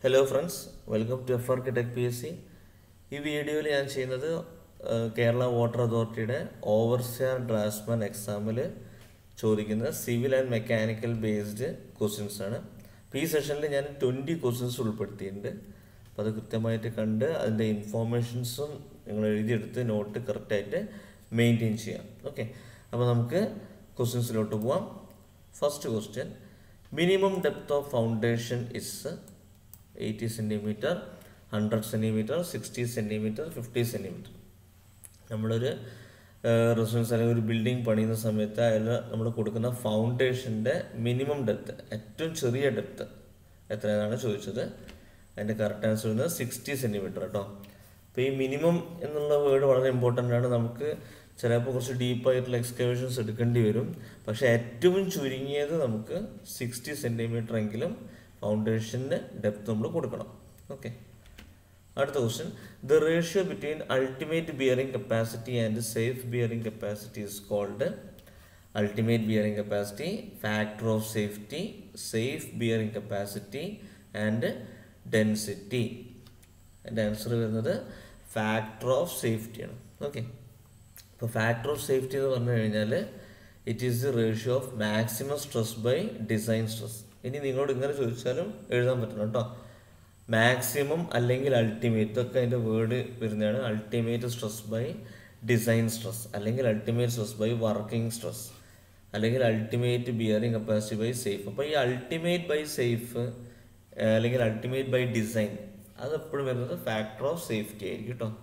hello friends welcome to F architect P S C ഈ വീഡിയോയിൽ ഞാൻ ചെയ്യുന്നത് ആ, കേരള വാട്ടർ അതോറിറ്റിയുടെ ഓവർസിയർ ഡ്രാഫ്റ്റ്സ്മാൻ എക്സാമിൽ ചോദിക്കുന്ന civil and mechanical based questions ആണ് അപ്പോൾ ഈ സെഷനിൽ ഞാൻ ട്വൻറ്റി ക്വസ്റ്റ്യൻസ് ഉൾപ്പെടുത്തിയിട്ടുണ്ട് അപ്പോൾ അത് കൃത്യമായിട്ട് കണ്ട് അതിൻ്റെ ഇൻഫോർമേഷൻസും നിങ്ങൾ എഴുതിയെടുത്ത് നോട്ട് കറക്റ്റായിട്ട് മെയിൻറ്റെയിൻ ചെയ്യാം ഓക്കെ അപ്പോൾ നമുക്ക് ക്വസ്റ്റ്യൻസിലോട്ട് പോവാം first question minimum depth of foundation is eighty centimetre hundred centimetre sixty centimetre fifty centimetre നമ്മളൊരു റെസിഡൻസ് അല്ലെങ്കിൽ ഒരു ബിൽഡിംഗ് പണിയുന്ന സമയത്ത് അതിൽ നമ്മൾ കൊടുക്കുന്ന ഫൗണ്ടേഷൻ്റെ മിനിമം ഡെപ്ത് ഏറ്റവും ചെറിയ ഡെപ്ത് എത്രയാണ് ചോദിച്ചത് അതിൻ്റെ കറക്റ്റ് ആൻസർ വരുന്നത് സിക്സ്റ്റി സെൻറ്റിമീറ്റർ കേട്ടോ അപ്പോൾ ഈ മിനിമം എന്നുള്ള വേർഡ് വളരെ ഇമ്പോർട്ടൻ്റ് ആണ് നമുക്ക് ചിലപ്പോൾ കുറച്ച് ഡീപ്പായിട്ടുള്ള എക്സ്കവേഷൻസ് എടുക്കേണ്ടി വരും പക്ഷേ ഏറ്റവും ചുരുങ്ങിയത് നമുക്ക് സിക്സ്റ്റി സെൻറ്റിമീറ്റർ എങ്കിലും ഫൗണ്ടേഷൻ്റെ ഡെപ്ത് നമ്മൾ കൊടുക്കണം ഓക്കെ അടുത്ത question the ratio between ultimate bearing capacity and safe bearing capacity is called ultimate bearing capacity factor of safety safe bearing capacity and density എൻ്റെ ആൻസർ വരുന്നത് ഫാക്ടർ ഓഫ് സേഫ്റ്റിയാണ് okay ഇപ്പോൾ factor of safety എന്ന് പറഞ്ഞു കഴിഞ്ഞാൽ it is the ratio of maximum stress by design stress ഇനി നിങ്ങളോട് ഇങ്ങനെ ചോദിച്ചാലും എഴുതാൻ പറ്റണം കേട്ടോ മാക്സിമം അല്ലെങ്കിൽ അൾട്ടിമേറ്റ് ഇതൊക്കെ അതിൻ്റെ വേർഡ് വരുന്നതാണ് ultimate stress by design stress അല്ലെങ്കിൽ ultimate stress by working stress അല്ലെങ്കിൽ ultimate bearing capacity by safe അപ്പോൾ ഈ അൾട്ടിമേറ്റ് ബൈ സേഫ് അല്ലെങ്കിൽ അൾട്ടിമേറ്റ് ബൈ ഡിസൈൻ അത് എപ്പോഴും വരുന്നത് ഫാക്ടർ ഓഫ് സേഫ്റ്റി ആയിരിക്കും കേട്ടോ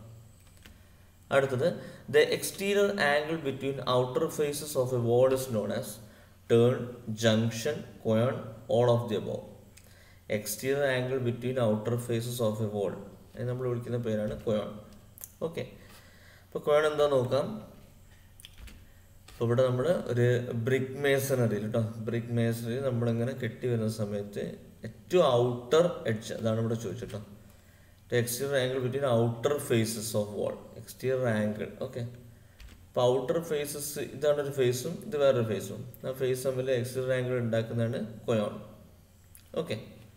അടുത്തത് the exterior angle between outer faces of a wall is known as turn junction quoin all of the above exterior angle between outer faces of a wall നമ്മൾ വിളിക്കുന്ന പേരാണ് കൊയോൺ okay അപ്പോൾ കൊയോൺ എന്താ നോക്കാം അപ്പോൾ ഇവിടെ നമ്മൾ ഒരു ബ്രിക്ക് മേസണറിയിൽ കേട്ടോ ബ്രിക്ക് മേസണറി നമ്മളിങ്ങനെ കെട്ടി വരുന്ന സമയത്ത് ഏറ്റവും ഔട്ടർ എഡ്ജ് അതാണ് ഇവിടെ ചോദിച്ചിട്ടോ exterior angle between outer faces of wall exterior angle okay അപ്പോൾ ഔട്ടർ ഫേസസ് ഇതാണ് ഒരു ഫേസും ഇത് വേറൊരു ഫേസും ആ ഫേസ് തമ്മിൽ എക്സ്റ്റീരിയർ ആംഗിൾ ഉണ്ടാക്കുന്നതാണ് കൊയോൺ ഓക്കെ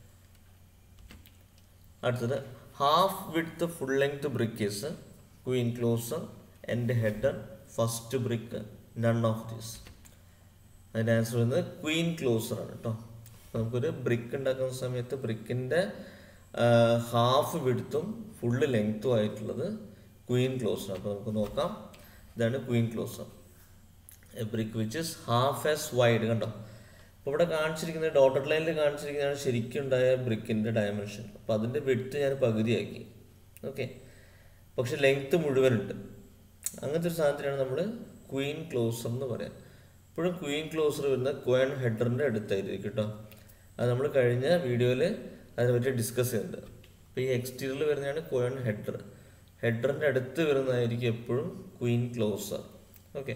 അടുത്തത് half width full length brick is queen closer എൻ്റെ header first brick none of these അതിൻ്റെ ആൻസർ വരുന്നത് ക്വീൻ ക്ലോസർ ആണ് കേട്ടോ നമുക്കൊരു ബ്രിക്ക് ഉണ്ടാക്കുന്ന സമയത്ത് ബ്രിക്കിൻ്റെ ഹാഫ് വിടുത്തും ഫുള്ള് ലെങ്ത്തും ആയിട്ടുള്ളത് ക്വീൻ ക്ലോസർ അപ്പോൾ നമുക്ക് നോക്കാം ഇതാണ് queen closer a brick which is half as wide കണ്ടോ അപ്പോൾ ഇവിടെ കാണിച്ചിരിക്കുന്നത് ഡോട്ടഡ് ലൈനിൽ കാണിച്ചിരിക്കുന്നതാണ് ശരിക്കും ഉണ്ടായ ബ്രിക്കിൻ്റെ ഡയമെൻഷൻ അപ്പോൾ അതിൻ്റെ വിടുത്ത് ഞാൻ പകുതിയാക്കി ഓക്കെ പക്ഷെ ലെങ്ത്ത് മുഴുവനുണ്ട് അങ്ങനത്തെ ഒരു സാധനത്തിനാണ് നമ്മൾ ക്വീൻ ക്ലോസർ എന്ന് പറയാം ഇപ്പോഴും ക്വീൻ ക്ലോസർ വരുന്ന ക്വയൺ ഹെഡറിൻ്റെ അടുത്തായിരിക്കും കേട്ടോ അത് നമ്മൾ കഴിഞ്ഞ വീഡിയോയിൽ അതിനെപ്പറ്റി ഡിസ്കസ് ചെയ്യുന്നുണ്ട് അപ്പോൾ ഈ എക്സ്റ്റീരിയറിൽ വരുന്നതാണ് ക്വയൺ ഹെഡർ ഹെഡറിൻ്റെ അടുത്ത് വരുന്നതായിരിക്കും എപ്പോഴും ക്വീൻ ക്ലോസർ ഓക്കെ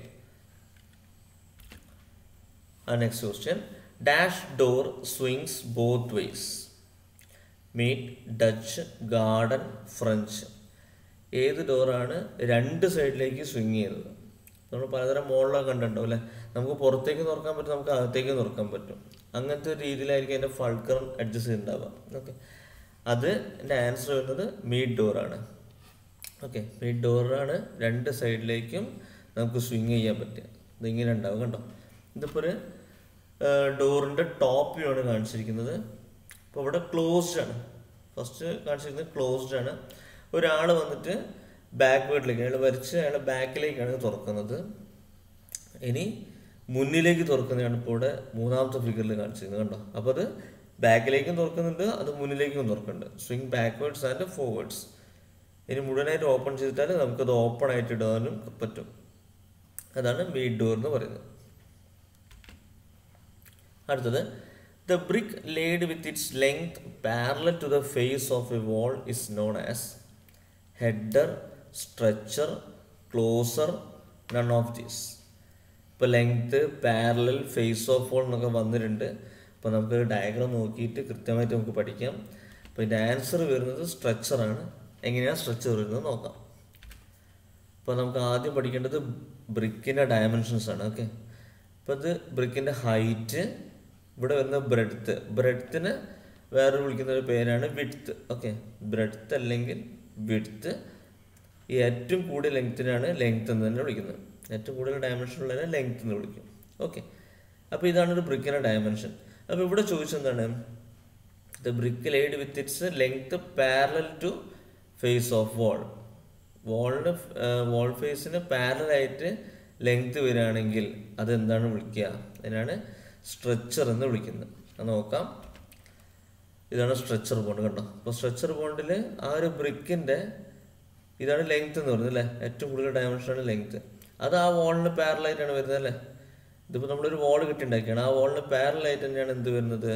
ആ next question dash door swings both ways meet Dutch garden French ഏത് ഡോറാണ് രണ്ട് സൈഡിലേക്ക് സ്വിങ് ചെയ്യുന്നത് നമ്മൾ പലതരം മോളിലൊക്കെ കണ്ടിട്ടുണ്ടാവും അല്ലേ നമുക്ക് പുറത്തേക്ക് തുറക്കാൻ പറ്റും നമുക്ക് അകത്തേക്ക് തുറക്കാൻ പറ്റും അങ്ങനത്തെ ഒരു രീതിയിലായിരിക്കും അതിൻ്റെ ഫൾക്കർ അഡ്ജസ്റ്റ് ചെയ്തിട്ടുണ്ടാവുക ഓക്കെ അത് എൻ്റെ ആൻസർ വരുന്നത് മീഡ് ഡോറാണ് ഓക്കെ മീഡ് ഡോറാണ് രണ്ട് സൈഡിലേക്കും നമുക്ക് സ്വിങ് ചെയ്യാൻ പറ്റുക ഇതിങ്ങനെ ഉണ്ടാവും കണ്ടോ ഇതിപ്പോൾ ഒരു ഡോറിൻ്റെ ടോപ്പ് വ്യൂ ആണ് കാണിച്ചിരിക്കുന്നത് അപ്പോൾ ഇവിടെ ക്ലോസ്ഡ് ആണ് ഫസ്റ്റ് കാണിച്ചിരിക്കുന്നത് ക്ലോസ്ഡ് ആണ് ഒരാൾ വന്നിട്ട് ബാക്ക്വേർഡിലേക്ക് അയാൾ വരച്ച് അയാളെ ബാക്കിലേക്കാണ് തുറക്കുന്നത് ഇനി മുന്നിലേക്ക് തുറക്കുന്നതാണ് ഇപ്പോൾ ഇവിടെ മൂന്നാമത്തെ ഫിഗറിൽ കാണിച്ചിരിക്കുന്നത് കണ്ടോ അപ്പോൾ അത് ബാക്കിലേക്കും തുറക്കുന്നുണ്ട് അത് മുന്നിലേക്കും തുറക്കുന്നുണ്ട് സ്വിങ് ബാക്ക്വേർഡ്സ് ആൻഡ് ഫോർവേഡ്സ് ഇനി മുഴുവനായിട്ട് ഓപ്പൺ ചെയ്തിട്ടാൽ നമുക്കത് ഓപ്പൺ ആയിട്ട് ഇടാനും പറ്റും അതാണ് മീഡ് ഡോർ എന്ന് പറയുന്നത് അടുത്തത് the brick laid with its length parallel to the face of a wall is known as header stretcher closer none of these ഇപ്പോൾ length parallel face of wall എന്നൊക്കെ വന്നിട്ടുണ്ട് അപ്പോൾ നമുക്ക് ഡയഗ്രാം നോക്കിയിട്ട് കൃത്യമായിട്ട് നമുക്ക് പഠിക്കാം അപ്പോൾ ഇതിൻ്റെ ആൻസർ വരുന്നത് സ്ട്രെച്ചറാണ് എങ്ങനെയാണ് സ്ട്രെച്ചർ വരുന്നത് നോക്കാം അപ്പോൾ നമുക്ക് ആദ്യം പഠിക്കേണ്ടത് ബ്രിക്കിൻ്റെ ഡയമെൻഷൻസ് ആണ് ഓക്കെ അപ്പോൾ ഇത് ബ്രിക്കിൻ്റെ ഹൈറ്റ് ഇവിടെ വരുന്ന ബ്രെഡ്ത്ത് ബ്രെഡ്ത്തിന് വേറെ വിളിക്കുന്ന ഒരു പേരാണ് വിഡ്ത്ത് ഓക്കെ ബ്രെഡ്ത്ത് അല്ലെങ്കിൽ വിഡ്ത്ത് ഈ ഏറ്റവും കൂടിയ ലെങ്ത്തിനാണ് ലെങ്ത് എന്ന് തന്നെ വിളിക്കുന്നത് ഏറ്റവും കൂടുതൽ ഡയമെൻഷൻ ഉള്ളതിനെ ലെങ്ത് എന്ന് വിളിക്കും ഓക്കെ അപ്പോൾ ഇതാണ് ഒരു ബ്രിക്കിൻ്റെ ഡയമെൻഷൻ അപ്പോൾ ഇവിടെ ചോദിച്ചെന്താണ് the brick laid with its length parallel to face of wall വാളിന് വാൾ ഫേസിന് പാരലായിട്ട് ലെങ്ത് വരികയാണെങ്കിൽ അതെന്താണ് വിളിക്കുക അതിനാണ് സ്ട്രെച്ചർ എന്ന് വിളിക്കുന്നത് അത് നോക്കാം ഇതാണ് സ്ട്രെച്ചർ ബോണ്ട് കണ്ടോ അപ്പോൾ സ്ട്രെച്ചർ ബോണ്ടിൽ ആ ഒരു ബ്രിക്കിൻ്റെ ഇതാണ് ലെങ്ത് എന്ന് പറയുന്നത് അല്ലേ ഏറ്റവും കൂടുതൽ ഡയമെൻഷനാണ് ലെങ്ത് അത് ആ വാളിന് പാരലായിട്ടാണ് വരുന്നത് അല്ലേ ഇതിപ്പോൾ നമ്മളൊരു വാൾ കിട്ടിണ്ടാക്കിയാണ് ആ വാളിന് പാരലായിട്ട് തന്നെയാണ് എന്ത് വരുന്നത്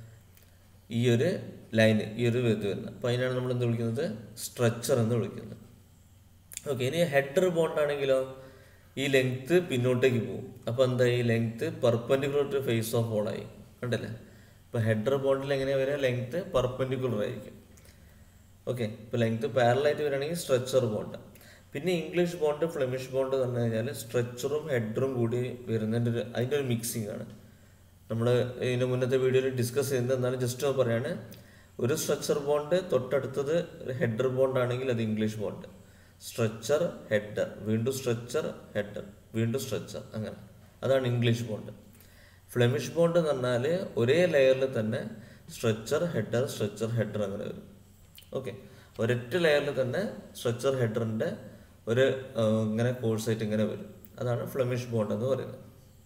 ഈ ഒരു ലൈൻ ഈ ഒരു ഇത് വരുന്നത് അപ്പോൾ അതിനാണ് നമ്മൾ എന്ത് വിളിക്കുന്നത് സ്ട്രെച്ചർ എന്ന് വിളിക്കുന്നത് ഓക്കെ ഇനി ഹെഡർ ബോണ്ട് ആണെങ്കിലോ ഈ ലെങ്ത് പിന്നോട്ടേക്ക് പോകും അപ്പോൾ എന്താ ഈ length perpendicular to face of വോളായി കണ്ടല്ലേ ഇപ്പോൾ ഹെഡർ ബോണ്ടിൽ എങ്ങനെയാണ് വരിക ലെങ്ത് പെർപ്പൻഡിക്കുലർ ആയിരിക്കും ഓക്കെ ഇപ്പോൾ ലെങ്ത് പാരലായിട്ട് വരികയാണെങ്കിൽ സ്ട്രെച്ചർ ബോണ്ട് പിന്നെ ഇംഗ്ലീഷ് ബോണ്ട് ഫ്ലെമിഷ് ബോണ്ട് എന്ന് പറഞ്ഞു കഴിഞ്ഞാൽ സ്ട്രെച്ചറും ഹെഡറും കൂടി വരുന്നതിൻ്റെ ഒരു അതിൻ്റെ ഒരു മിക്സിംഗ് ആണ് നമ്മൾ ഇതിന് മുന്നത്തെ വീഡിയോയിൽ ഡിസ്കസ് ചെയ്യുന്നത് എന്നാലും ജസ്റ്റ് പറയാണ് ഒരു സ്ട്രെച്ചർ ബോണ്ട് തൊട്ടടുത്തത് ഹെഡർ ബോണ്ട് ആണെങ്കിൽ അത് ഇംഗ്ലീഷ് ബോണ്ട് സ്ട്രെച്ചർ ഹെഡർ വീണ്ടും സ്ട്രെച്ചർ ഹെഡർ വീണ്ടും സ്ട്രെച്ചർ അങ്ങനെ അതാണ് ഇംഗ്ലീഷ് ബോണ്ട് ഫ്ലെമിഷ് ബോണ്ട് എന്ന് പറഞ്ഞാൽ ഒരേ ലെയറിൽ തന്നെ സ്ട്രെച്ചർ ഹെഡർ സ്ട്രെച്ചർ ഹെഡർ അങ്ങനെ വരും ഓക്കെ ഒരൊറ്റ ലെയറിൽ തന്നെ സ്ട്രെച്ചർ ഹെഡറിൻ്റെ ഒരു ആ, ഇങ്ങനെ കോഴ്സായിട്ട് ഇങ്ങനെ വരും അതാണ് ഫ്ലെമിഷ് ബോണ്ട് എന്ന് പറയുന്നത്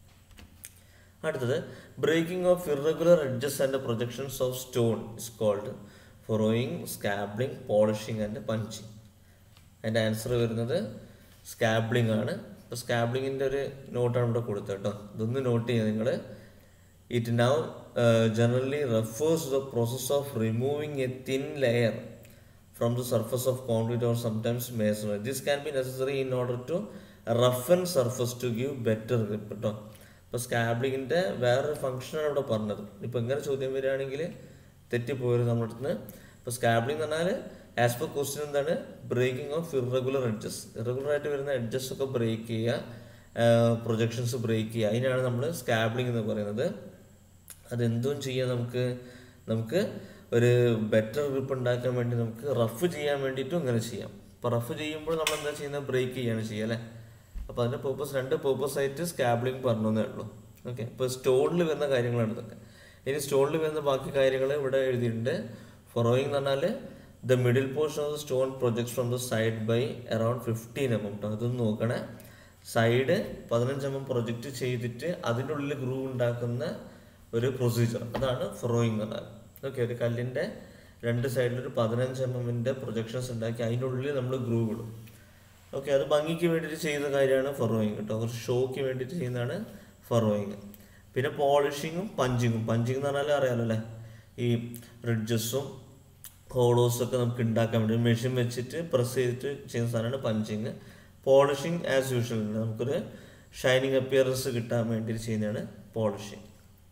അടുത്തത് breaking of irregular edges and projections of stone is called furrowing scabbling polishing and punching അതിൻ്റെ ആൻസർ വരുന്നത് സ്കാബ്ലിംഗ് ആണ് ഇപ്പോൾ സ്കാബ്ലിങ്ങിൻ്റെ ഒരു നോട്ടാണ് ഇവിടെ കൊടുത്തത് കേട്ടോ ഇതൊന്ന് നോട്ട് ചെയ്യുക നിങ്ങൾ it now generally refers the process of removing a thin layer from the surface of concrete or sometimes masonry this can be necessary in order to roughen surface to give better grip കേട്ടോ ഇപ്പോൾ സ്കാബ്ലിങ്ങിൻ്റെ വേറൊരു ഫംഗ്ഷനാണ് ഇവിടെ പറഞ്ഞത് ഇപ്പോൾ ഇങ്ങനെ ചോദ്യം വരികയാണെങ്കിൽ തെറ്റിപ്പോയത് നമ്മുടെ അടുത്ത് നിന്ന് ഇപ്പോൾ സ്കാബ്ലിംഗ് എന്ന് പറഞ്ഞാൽ ആസ് പെർ ക്വസ്റ്റ്യൻ എന്താണ് breaking of irregular edges irregular ആയിട്ട് വരുന്ന എഡ്ജസ് ഒക്കെ ബ്രേക്ക് ചെയ്യുക പ്രൊജക്ഷൻസ് ബ്രേക്ക് ചെയ്യുക അതിനാണ് നമ്മൾ സ്കാബ്ലിംഗ് എന്ന് പറയുന്നത് അതെന്തും ചെയ്യാം നമുക്ക് നമുക്ക് ഒരു ബെറ്റർ ഗ്രിപ്പ് ഉണ്ടാക്കാൻ വേണ്ടി നമുക്ക് റഫ് ചെയ്യാൻ വേണ്ടിയിട്ടും ഇങ്ങനെ ചെയ്യാം അപ്പോൾ റഫ് ചെയ്യുമ്പോൾ നമ്മൾ എന്താ ചെയ്യുന്നത് ബ്രേക്ക് ചെയ്യാണ് ചെയ്യുക അല്ലേ അപ്പോൾ അതിൻ്റെ പേർപ്പസ് രണ്ട് പേർപ്പസ് ആയിട്ട് സ്കാബ്ലിംഗ് പറഞ്ഞേ ഉള്ളൂ ഓക്കെ ഇപ്പോൾ സ്റ്റോണിൽ വരുന്ന കാര്യങ്ങളാണ് ഇതൊക്കെ ഇനി സ്റ്റോണിൽ വരുന്ന ബാക്കി കാര്യങ്ങൾ ഇവിടെ എഴുതിയിട്ടുണ്ട് ഫൊറോയിങ് എന്ന് പറഞ്ഞാൽ the middle portion of the stone project from the side by around fifteen M M കേട്ടോ അതൊന്ന് നോക്കണേ സൈഡ് പതിനഞ്ച് എം എം പ്രൊജക്റ്റ് ചെയ്തിട്ട് അതിൻ്റെ ഉള്ളിൽ ഗ്രൂവ് ഉണ്ടാക്കുന്ന ഒരു പ്രൊസീജിയർ അതാണ് ഫൊറോയിങ് എന്ന് പറഞ്ഞാൽ ഓക്കെ ഒരു കല്ലിൻ്റെ രണ്ട് സൈഡിൽ ഒരു പതിനഞ്ച് എം എമ്മിൻ്റെ പ്രൊജക്ഷൻസ് ഉണ്ടാക്കി അതിൻ്റെ ഉള്ളിൽ നമ്മൾ ഗ്രൂവ് ഇടും ഓക്കെ അത് ഭംഗിക്ക് വേണ്ടിയിട്ട് ചെയ്യുന്ന കാര്യമാണ് ഫറോയിങ് കേട്ടോ ഒരു ഷോയ്ക്ക് വേണ്ടിയിട്ട് ചെയ്യുന്നതാണ് ഫറോയിങ് പിന്നെ പോളിഷിങ്ങും പഞ്ചിങ്ങും പഞ്ചിങ് എന്ന് പറഞ്ഞാൽ അറിയാലോ അല്ലേ ഈ റിഡ്ജസും ഹോളോസും ഒക്കെ നമുക്ക് ഉണ്ടാക്കാൻ വേണ്ടി മെഷീൻ വെച്ചിട്ട് പ്രസ് ചെയ്തിട്ട് ചെയ്യുന്ന സാധനമാണ് പഞ്ചിങ് പോളിഷിങ് ആസ് യൂഷ്വൽ നമുക്കൊരു ഷൈനിങ് അപ്പിയറൻസ് കിട്ടാൻ വേണ്ടിയിട്ട് ചെയ്യുന്നതാണ് പോളിഷിങ്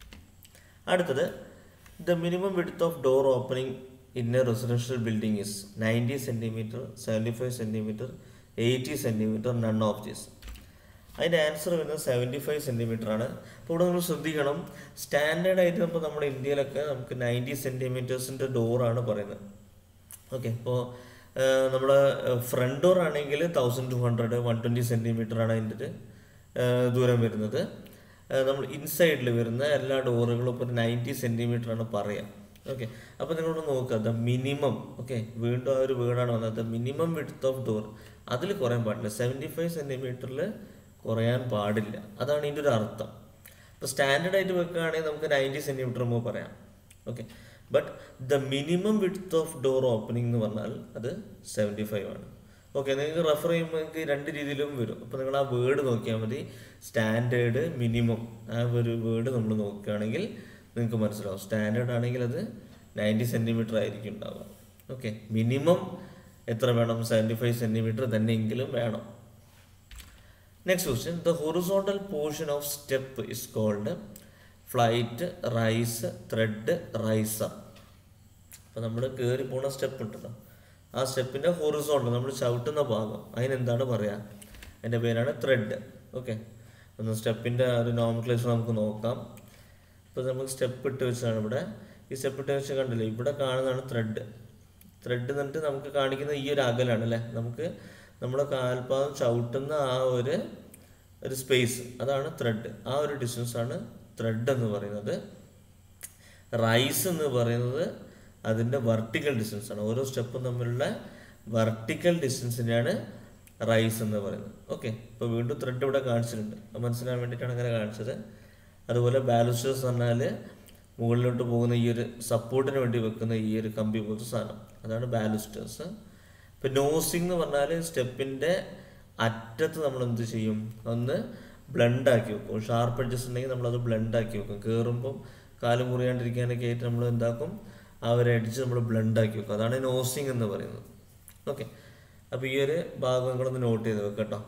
അടുത്തത് the minimum width of door opening in a residential building is ninety centimetre seventy five centimetre eighty centimetre none of these അതിൻ്റെ ആൻസർ വരുന്നത് സെവൻറ്റി ഫൈവ് സെൻറ്റിമീറ്റർ ആണ് അപ്പോൾ ഇവിടെ നമ്മൾ ശ്രദ്ധിക്കണം സ്റ്റാൻഡേർഡ് ആയിട്ട് ഇപ്പോൾ നമ്മുടെ ഇന്ത്യയിലൊക്കെ നമുക്ക് നയൻറ്റി സെൻറ്റിമീറ്റേഴ്സിൻ്റെ ഡോറാണ് പറയുന്നത് ഓക്കെ ഇപ്പോൾ നമ്മുടെ ഫ്രണ്ട് ഡോർ ആണെങ്കിൽ thousand two hundred one twenty centimetre ആണ് അതിൻ്റെ ഒരു, ആ, ദൂരം വരുന്നത് ആ, നമ്മൾ ഇൻസൈഡിൽ വരുന്ന എല്ലാ ഡോറുകളും ഇപ്പോൾ നയൻറ്റി സെൻറ്റിമീറ്റർ ആണ് പറയുക ഓക്കെ അപ്പോൾ നിങ്ങളൊന്ന് നോക്കുക ദ മിനിമം ഓക്കെ വീണ്ടും ആ ഒരു വീടാണ് വന്നത് the minimum width of door അതിൽ കുറയാൻ പാടില്ല സെവൻറ്റി ഫൈവ് സെൻറ്റിമീറ്ററിൽ കുറയാൻ പാടില്ല അതാണ് ഇതിൻ്റെ ഒരു അർത്ഥം ഇപ്പോൾ സ്റ്റാൻഡേർഡ് ആയിട്ട് വെക്കുകയാണെങ്കിൽ നമുക്ക് നയൻറ്റി സെൻറ്റിമീറ്റർ മുമ്പ് പറയാം okay but the minimum width of door opening എന്ന് പറഞ്ഞാൽ അത് സെവൻറ്റി ഫൈവ് ആണ് ഓക്കെ നിങ്ങൾക്ക് റെഫർ ചെയ്യുമ്പോൾ നിങ്ങൾക്ക് രണ്ട് രീതിയിലും വരും അപ്പോൾ നിങ്ങൾ ആ വേർഡ് നോക്കിയാൽ മതി സ്റ്റാൻഡേർഡ് മിനിമം ആ ഒരു വേർഡ് നമ്മൾ നോക്കുകയാണെങ്കിൽ നിങ്ങൾക്ക് മനസ്സിലാവും സ്റ്റാൻഡേർഡ് ആണെങ്കിൽ അത് നയൻറ്റി സെൻറ്റിമീറ്റർ ആയിരിക്കും ഉണ്ടാവുക ഓക്കെ മിനിമം എത്ര വേണം സെവൻറ്റി ഫൈവ് സെൻറ്റിമീറ്റർ തന്നെയെങ്കിലും വേണം next question the horizontal portion of step is called flight rise tread riser അപ്പോൾ നമ്മൾ കയറി പോണ സ്റ്റെപ്പ് ഉണ്ടല്ലോ ആ സ്റ്റെപ്പിൻ്റെ ഹൊറിസോണ്ടൽ നമ്മൾ ചവിട്ടുന്ന ഭാഗം അതിനെന്താണ് പറയുക അതിൻ്റെ പേരാണ് ത്രെഡ് ഓക്കെ ഒന്ന് സ്റ്റെപ്പിൻ്റെ ഒരു നോമക്ലേച്ചർ നമുക്ക് നോക്കാം ഇപ്പോൾ നമുക്ക് സ്റ്റെപ്പ് ഇട്ട് വെച്ചാണ് ഇവിടെ ഈ സ്റ്റെപ്പ് ഇട്ട് വെച്ച് കണ്ടില്ലേ ഇവിടെ കാണുന്നതാണ് ത്രെഡ് ത്രെഡ് എന്നിട്ട് നമുക്ക് കാണിക്കുന്ന ഈ ഒരു അകലാണ് അല്ലേ നമുക്ക് നമ്മുടെ കാൽപാദം ചവിട്ടുന്ന ആ ഒരു ഒരു സ്പേസ് അതാണ് ത്രെഡ് ആ ഒരു ഡിസ്റ്റൻസ് ആണ് ത്രെഡ് എന്ന് പറയുന്നത് റൈസ് എന്ന് പറയുന്നത് അതിൻ്റെ വെർട്ടിക്കൽ ഡിസ്റ്റൻസ് ആണ് ഓരോ സ്റ്റെപ്പും തമ്മിലുള്ള വെർട്ടിക്കൽ ഡിസ്റ്റൻസിനെയാണ് റൈസ് എന്ന് പറയുന്നത് ഓക്കെ ഇപ്പോൾ വീണ്ടും ത്രെഡ് ഇവിടെ കാണിച്ചിട്ടുണ്ട് അത് മനസ്സിലാൻ വേണ്ടിയിട്ടാണ് അങ്ങനെ കാണിച്ചത് അതുപോലെ ബാലുസ്റ്റേഴ്സ് പറഞ്ഞാൽ മുകളിലോട്ട് പോകുന്ന ഈ ഒരു സപ്പോർട്ടിന് വേണ്ടി വെക്കുന്ന ഈ ഒരു കമ്പി പോലത്തെ സാധനം അതാണ് ബാലുസ്റ്റേഴ്സ് ഇപ്പം നോസിംഗ് എന്ന് പറഞ്ഞാൽ സ്റ്റെപ്പിൻ്റെ അറ്റത്ത് നമ്മൾ എന്ത് ചെയ്യും ഒന്ന് ബ്ലെൻഡ് ആക്കി വെക്കും ഷാർപ്പ് എഡ്ജസ് ഉണ്ടെങ്കിൽ നമ്മളത് ബ്ലെൻഡ് ആക്കി വെക്കും കയറുമ്പം കാല് മുറിയാണ്ടിരിക്കാനൊക്കെ ആയിട്ട് നമ്മൾ എന്താക്കും ആ ഒരു എഡ്ജ് നമ്മൾ ബ്ലെൻഡ് ആക്കി വെക്കും അതാണ് നോസിംഗ് എന്ന് പറയുന്നത് ഓക്കെ അപ്പോൾ ഈ ഒരു ഭാഗം നിങ്ങളൊന്ന് നോട്ട് ചെയ്ത് വെക്കാം കേട്ടോ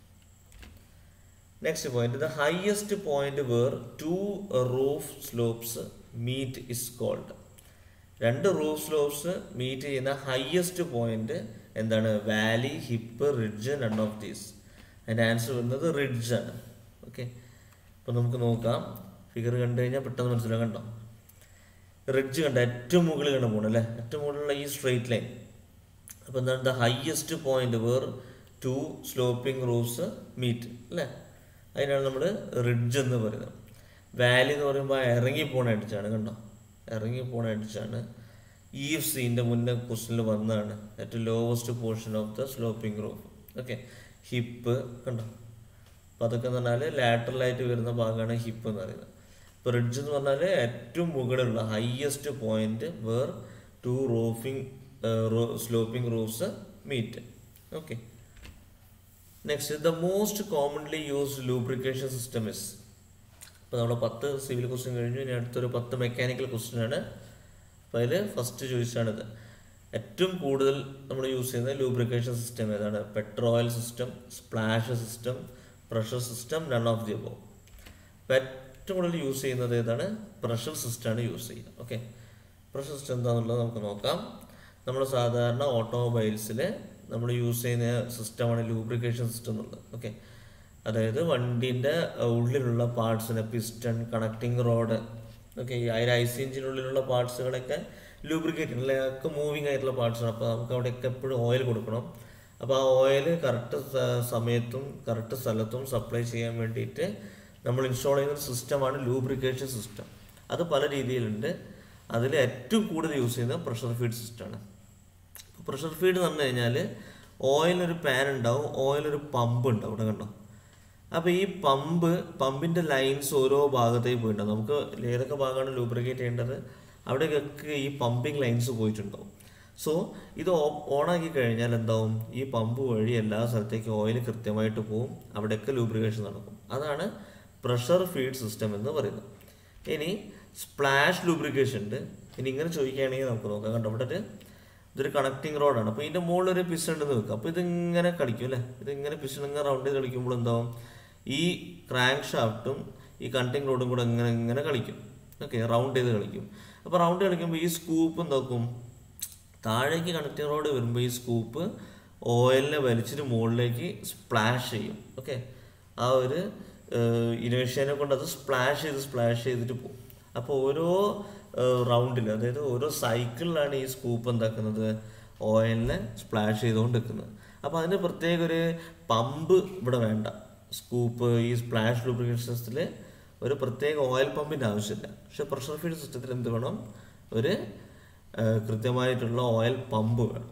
next point the highest point where two roof slopes meet is called രണ്ട് റൂഫ് സ്ലോപ്സ് മീറ്റ് ചെയ്യുന്ന ഹയസ്റ്റ് പോയിന്റ് എന്താണ് valley hip ridge none of these അതിൻ്റെ ആൻസർ വരുന്നത് റിഡ്ജ് ആണ് ഓക്കെ അപ്പോൾ നമുക്ക് നോക്കാം ഫിഗർ കണ്ടു കഴിഞ്ഞാൽ പെട്ടെന്ന് മനസ്സിലാക്കാം കണ്ടോ റിഡ്ജ് കണ്ട ഏറ്റവും മുകളിൽ കണ്ട പോകണം അല്ലേ ഏറ്റവും മുകളിലുള്ള ഈ സ്ട്രെയിറ്റ് ലൈൻ അപ്പോൾ എന്താണ് the highest point where two sloping roofs meet അല്ലേ അതിനാണ് നമ്മൾ റിഡ്ജ് എന്ന് പറയുന്നത് വാലി എന്ന് പറയുമ്പോൾ ഇറങ്ങി പോണ അടിച്ചാണ് കണ്ടോ ഇറങ്ങി പോണ അടിച്ചാണ് ഈ സീൻ്റെ മുന്നേ ക്വസ്റ്റിനിൽ വന്നതാണ് ഏറ്റവും lowest portion of the sloping roof okay hip കണ്ടോ അപ്പോൾ അതൊക്കെ എന്ന് പറഞ്ഞാൽ ലാറ്ററലായിട്ട് വരുന്ന ഭാഗമാണ് ഹിപ്പ് എന്ന് പറയുന്നത് ഇപ്പോൾ റിഡ്ജ് എന്ന് പറഞ്ഞാൽ ഏറ്റവും മുകളിലുള്ള highest point where two roofing sloping roofs meet okay next the most commonly used lubrication system is അപ്പോൾ നമ്മൾ പത്ത് സിവിൽ ക്വസ്റ്റ്യൻ കഴിഞ്ഞു ഇനി അടുത്തൊരു പത്ത് മെക്കാനിക്കൽ ക്വസ്റ്റ്യൻ ആണ് അപ്പോൾ അതിൽ ഫസ്റ്റ് ചോയ്സാണിത് ഏറ്റവും കൂടുതൽ നമ്മൾ യൂസ് ചെയ്യുന്ന ലൂബ്രിക്കേഷൻ സിസ്റ്റം ഏതാണ് petroil system splash system pressure system none of the above അപ്പോൾ ഏറ്റവും കൂടുതൽ യൂസ് ചെയ്യുന്നത് ഏതാണ് പ്രഷർ സിസ്റ്റമാണ് യൂസ് ചെയ്യുക ഓക്കെ പ്രഷർ സിസ്റ്റം എന്താണെന്നുള്ളത് നമുക്ക് നോക്കാം നമ്മൾ സാധാരണ ഓട്ടോമൊബൈൽസിൽ നമ്മൾ യൂസ് ചെയ്യുന്ന സിസ്റ്റമാണ് ലൂബ്രിക്കേഷൻ സിസ്റ്റം എന്നുള്ളത് ഓക്കെ അതായത് വണ്ടീൻ്റെ ഉള്ളിലുള്ള പാർട്സിന് പിസ്റ്റൺ കണക്റ്റിംഗ് റോഡ് ഓക്കെ ഈ ഒരു ഐ സി എഞ്ചിനുള്ളിലുള്ള പാർട്സുകളൊക്കെ ലൂബ്രിക്കേറ്റ് ഒക്കെ മൂവിങ് ആയിട്ടുള്ള പാർട്സാണ് അപ്പോൾ നമുക്ക് അവിടെയൊക്കെ എപ്പോഴും ഓയിൽ കൊടുക്കണം അപ്പോൾ ആ ഓയിൽ കറക്റ്റ് സമയത്തും കറക്റ്റ് സ്ഥലത്തും സപ്ലൈ ചെയ്യാൻ വേണ്ടിയിട്ട് നമ്മൾ ഇൻസ്റ്റാൾ ചെയ്യുന്ന ഒരു സിസ്റ്റമാണ് ലൂബ്രിക്കേഷൻ സിസ്റ്റം അത് പല രീതിയിലുണ്ട് അതിൽ ഏറ്റവും കൂടുതൽ യൂസ് ചെയ്യുന്നത് പ്രഷർ ഫീഡ് സിസ്റ്റമാണ് പ്രഷർ ഫീഡ് എന്ന് പറഞ്ഞു കഴിഞ്ഞാൽ ഓയിലൊരു പാൻ ഉണ്ടാവും ഓയിലൊരു പമ്പ് ഉണ്ടാവും ഇവിടെ കണ്ടോ അപ്പോൾ ഈ പമ്പ് പമ്പിൻ്റെ ലൈൻസ് ഓരോ ഭാഗത്തേക്ക് പോയിട്ടുണ്ടാവും നമുക്ക് ഏതൊക്കെ ഭാഗമാണ് ലൂബ്രിക്കേറ്റ് ചെയ്യേണ്ടത് അവിടേക്കൊക്കെ ഈ പമ്പിങ് ലൈൻസ് പോയിട്ടുണ്ടാവും സോ ഇത് ഓണാക്കി കഴിഞ്ഞാൽ എന്താവും ഈ പമ്പ് വഴി എല്ലാ സ്ഥലത്തേക്കും ഓയിൽ കൃത്യമായിട്ട് പോവും അവിടെയൊക്കെ ലൂബ്രിക്കേഷൻ നടക്കും അതാണ് പ്രഷർ ഫീഡ് സിസ്റ്റം എന്ന് പറയുന്നത് ഇനി സ്പ്ലാഷ് ലൂബ്രിക്കേഷൻ ഉണ്ട് ഇനി ഇങ്ങനെ ചോദിക്കുകയാണെങ്കിൽ നമുക്ക് നോക്കാം കണ്ടോ ഇവിടെ ഇതൊരു കണക്റ്റിംഗ് റോഡാണ് അപ്പോൾ ഇതിൻ്റെ മുകളിൽ ഒരു പിസ്റ്റൺ ഉണ്ടെന്ന് വെക്കാം അപ്പോൾ ഇതിങ്ങനെ കളിക്കും അല്ലേ ഇതിങ്ങനെ പിസ്റ്റൺ ഇങ്ങനെ റൗണ്ട് ചെയ്ത് കളിക്കുമ്പോൾ എന്താവും ഈ ക്രാങ്ക് ഷാഫ്റ്റും ഈ കണക്റ്റിംഗ് റോഡും കൂടെ ഇങ്ങനെ ഇങ്ങനെ കളിക്കും ഓക്കെ റൗണ്ട് ചെയ്ത് കളിക്കും അപ്പോൾ റൗണ്ട് കളിക്കുമ്പോൾ ഈ സ്കൂപ്പ് എന്താക്കും താഴേക്ക് കണക്റ്റിംഗ് റോഡ് വരുമ്പോൾ ഈ സ്കൂപ്പ് ഓയിലിനെ വലിച്ചിട്ട് മുകളിലേക്ക് സ്പ്ലാഷ് ചെയ്യും ഓക്കെ ആ ഒരു ഇനേഷ്യനെ കൊണ്ട് അത് സ്പ്ലാഷ് ചെയ്ത് സ്പ്ലാഷ് ചെയ്തിട്ട് പോകും അപ്പോൾ ഓരോ റൗണ്ടിൽ അതായത് ഓരോ സൈക്കിളിലാണ് ഈ സ്കൂപ്പ് എന്താക്കുന്നത് ഓയിലിനെ സ്പ്ലാഷ് ചെയ്തുകൊണ്ട് നിൽക്കുന്നത് അപ്പോൾ അതിന് പ്രത്യേക ഒരു പമ്പ് ഇവിടെ വേണ്ട സ്കൂപ്പ് ഈ സ്പ്ലാഷ് ലൂബ്രിക്കേഷൻ സിസ്റ്റത്തിൽ ഒരു പ്രത്യേക ഓയിൽ പമ്പിൻ്റെ ആവശ്യമില്ല പക്ഷെ പ്രഷർ ഫീഡ് സിസ്റ്റത്തിൽ എന്ത് വേണം ഒരു കൃത്യമായിട്ടുള്ള ഓയിൽ പമ്പ് വേണം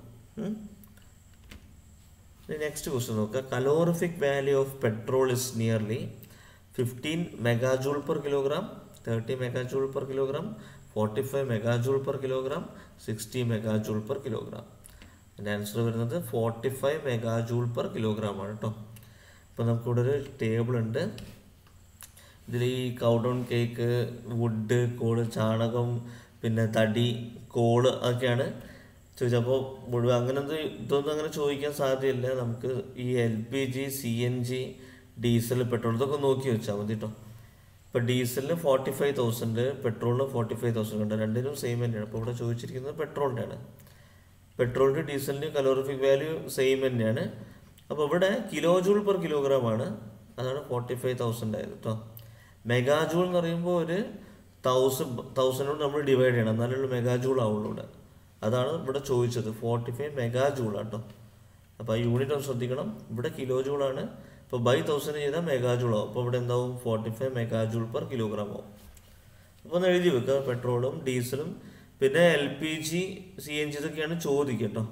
നെക്സ്റ്റ് ക്വസ്റ്റ്യൻ നോക്കുക calorific value of petrol is nearly fifteen megajoule per kilogram thirty megajoule per kilogram forty five megajoule per kilogram sixty megajoule per kilogram അതിൻ്റെ ആൻസർ വരുന്നത് forty five megajoule per kilogram ആണ് കേട്ടോ ഇപ്പോൾ നമുക്കിവിടെ ഒരു table ഉണ്ട് ഇതിൽ ഈ കൗഡൗൺ കേക്ക് വുഡ് കോള് ചാണകം പിന്നെ തടി കോള് അതൊക്കെയാണ് ചോദിച്ചപ്പോൾ മുഴുവൻ അങ്ങനത്തെ ഇതൊന്നും അങ്ങനെ ചോദിക്കാൻ സാധ്യതയില്ല നമുക്ക് ഈ L P G C N G diesel petrol ഇതൊക്കെ നോക്കി വെച്ചാൽ മതി കേട്ടോ ഇപ്പോൾ ഡീസലിന് ഫോർട്ടി ഫൈവ് തൗസൻഡ് പെട്രോളിന് ഫോർട്ടി ഫൈവ് തൗസൻഡ് ഉണ്ട് രണ്ടിനും സെയിം തന്നെയാണ് അപ്പോൾ ഇവിടെ ചോദിച്ചിരിക്കുന്നത് പെട്രോളിൻ്റെയാണ് പെട്രോളിൻ്റെ ഡീസലിന് കലോറിഫിക് വാല്യൂ സെയിം തന്നെയാണ് അപ്പോൾ ഇവിടെ കിലോ ജൂൾ പെർ കിലോഗ്രാം ആണ് അതാണ് ഫോർട്ടി ഫൈവ് തൗസൻഡ് ആയത് കേട്ടോ മെഗാ ജൂൾ എന്ന് പറയുമ്പോൾ ഒരു തൗസൻഡ് തൗസൻഡോട് നമ്മൾ ഡിവൈഡ് ചെയ്യണം എന്നാലുള്ള മെഗാ ജൂൾ ആവുള്ളൂ ഇവിടെ അതാണ് ഇവിടെ ചോദിച്ചത് ഫോർട്ടി ഫൈവ് മെഗാ ജൂൾ കേട്ടോ അപ്പോൾ ആ യൂണിറ്റ് ഒന്ന് ശ്രദ്ധിക്കണം ഇവിടെ കിലോ ജൂളാണ് ഇപ്പോൾ ബൈ തൗസൻഡ് ചെയ്താൽ മെഗാ ജൂൾ ആവും അപ്പോൾ ഇവിടെ എന്താവും forty five mega joule per kilogram ആവും അപ്പോൾ ഒന്ന് എഴുതി വെക്കുക പെട്രോളും ഡീസലും പിന്നെ L P G C N G ഇതൊക്കെയാണ് ചോദിക്കുക കേട്ടോ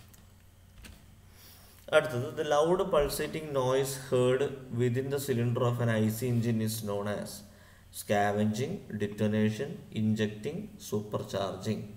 അടുത്തത് the loud pulsating noise heard within the cylinder of an I C engine is known as scavenging detonation injecting super charging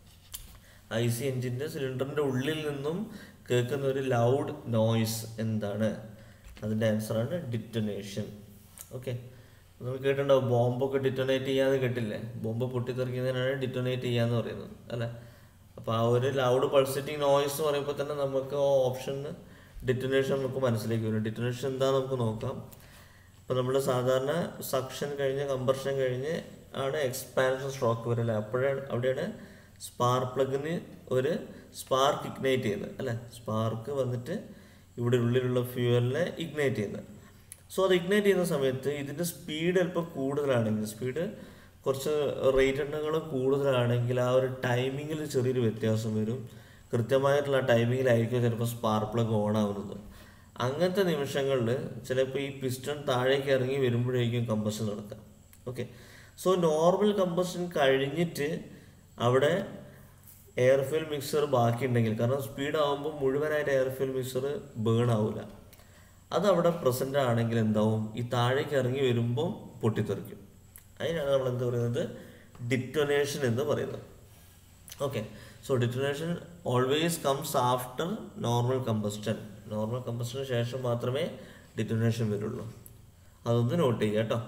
I C എഞ്ചിൻ്റെ സിലിണ്ടറിൻ്റെ ഉള്ളിൽ നിന്നും കേൾക്കുന്ന ഒരു ലൗഡ് നോയ്സ് എന്താണ് അതിൻ്റെ ആൻസറാണ് ഡിറ്റനേഷൻ ഓക്കെ നമ്മൾ കേട്ടിട്ടുണ്ടാവും ബോംബൊക്കെ ഡിറ്റൊനേറ്റ് ചെയ്യാന്ന് കേട്ടില്ലേ ബോംബ് പൊട്ടിത്തെറിക്കുന്നതിനാണ് ഡിറ്റൊനേറ്റ് ചെയ്യാന്ന് പറയുന്നത് അല്ലേ അപ്പോൾ ആ ഒരു ലൗഡ് പൾസേറ്റിംഗ് നോയ്സ് എന്ന് പറയുമ്പോൾ തന്നെ നമുക്ക് ആ ഓപ്ഷന് ഡിറ്റൊനേഷൻ നമുക്ക് മനസ്സിലേക്ക് വരും ഡിറ്റൊനേഷൻ എന്താണെന്ന് നമുക്ക് നോക്കാം ഇപ്പോൾ നമ്മൾ സാധാരണ സക്ഷൻ കഴിഞ്ഞ് കമ്പർഷൻ കഴിഞ്ഞ് ആണ് എക്സ്പാൻഷൻ സ്ട്രോക്ക് വരല്ലേ അപ്പോഴാണ് അവിടെയാണ് സ്പാർക്ക് പ്ലഗിന് ഒരു സ്പാർക്ക് ഇഗ്നൈറ്റ് ചെയ്യുന്നത് അല്ലേ സ്പാർക്ക് വന്നിട്ട് ഇവിടെ ഉള്ളിലുള്ള ഫ്യൂവലിനെ ഇഗ്നൈറ്റ് ചെയ്യുന്നത് സോ അത് ഇഗ്നൈറ്റ് ചെയ്യുന്ന സമയത്ത് ഇതിൻ്റെ സ്പീഡ് അല്പം കൂടുതലാണെങ്കിൽ സ്പീഡ് കുറച്ച് റേറ്റ് എണ്ണങ്ങൾ കൂടുതലാണെങ്കിൽ ആ ഒരു ടൈമിങ്ങിൽ ചെറിയൊരു വ്യത്യാസം വരും കൃത്യമായിട്ടുള്ള ടൈമിങ്ങിലായിരിക്കും ചിലപ്പോൾ സ്പാർക്ക് പ്ലഗ് ഓൺ ആവുന്നത് അങ്ങനത്തെ നിമിഷങ്ങളിൽ ചിലപ്പോൾ ഈ പിസ്റ്റൺ താഴേക്ക് ഇറങ്ങി വരുമ്പോഴേക്കും കമ്പഷൻ നടക്കാം ഓക്കെ സോ നോർമൽ കമ്പഷൻ കഴിഞ്ഞിട്ട് അവിടെ എയർ ഫ്യൂൽ മിക്സർ ബാക്കിയുണ്ടെങ്കിൽ കാരണം സ്പീഡ് ആകുമ്പോൾ മുഴുവനായിട്ട് എയർ ഫ്യൂൽ മിക്സർ ബേൺ ആവില്ല അത് അവിടെ പ്രസൻ്റ് ആണെങ്കിൽ എന്താവും ഈ താഴേക്ക് ഇറങ്ങി വരുമ്പോൾ പൊട്ടിത്തെറിക്കും അതിനാണ് നമ്മൾ എന്ത് പറയുന്നത് ഡിറ്റൊനേഷൻ എന്ന് പറയുന്നത് okay so detonation always comes after normal combustion normal കമ്പസ്റ്റന് ശേഷം മാത്രമേ ഡിറ്റൊനേഷൻ വരുള്ളൂ അതൊന്ന് നോട്ട് ചെയ്യുക കേട്ടോ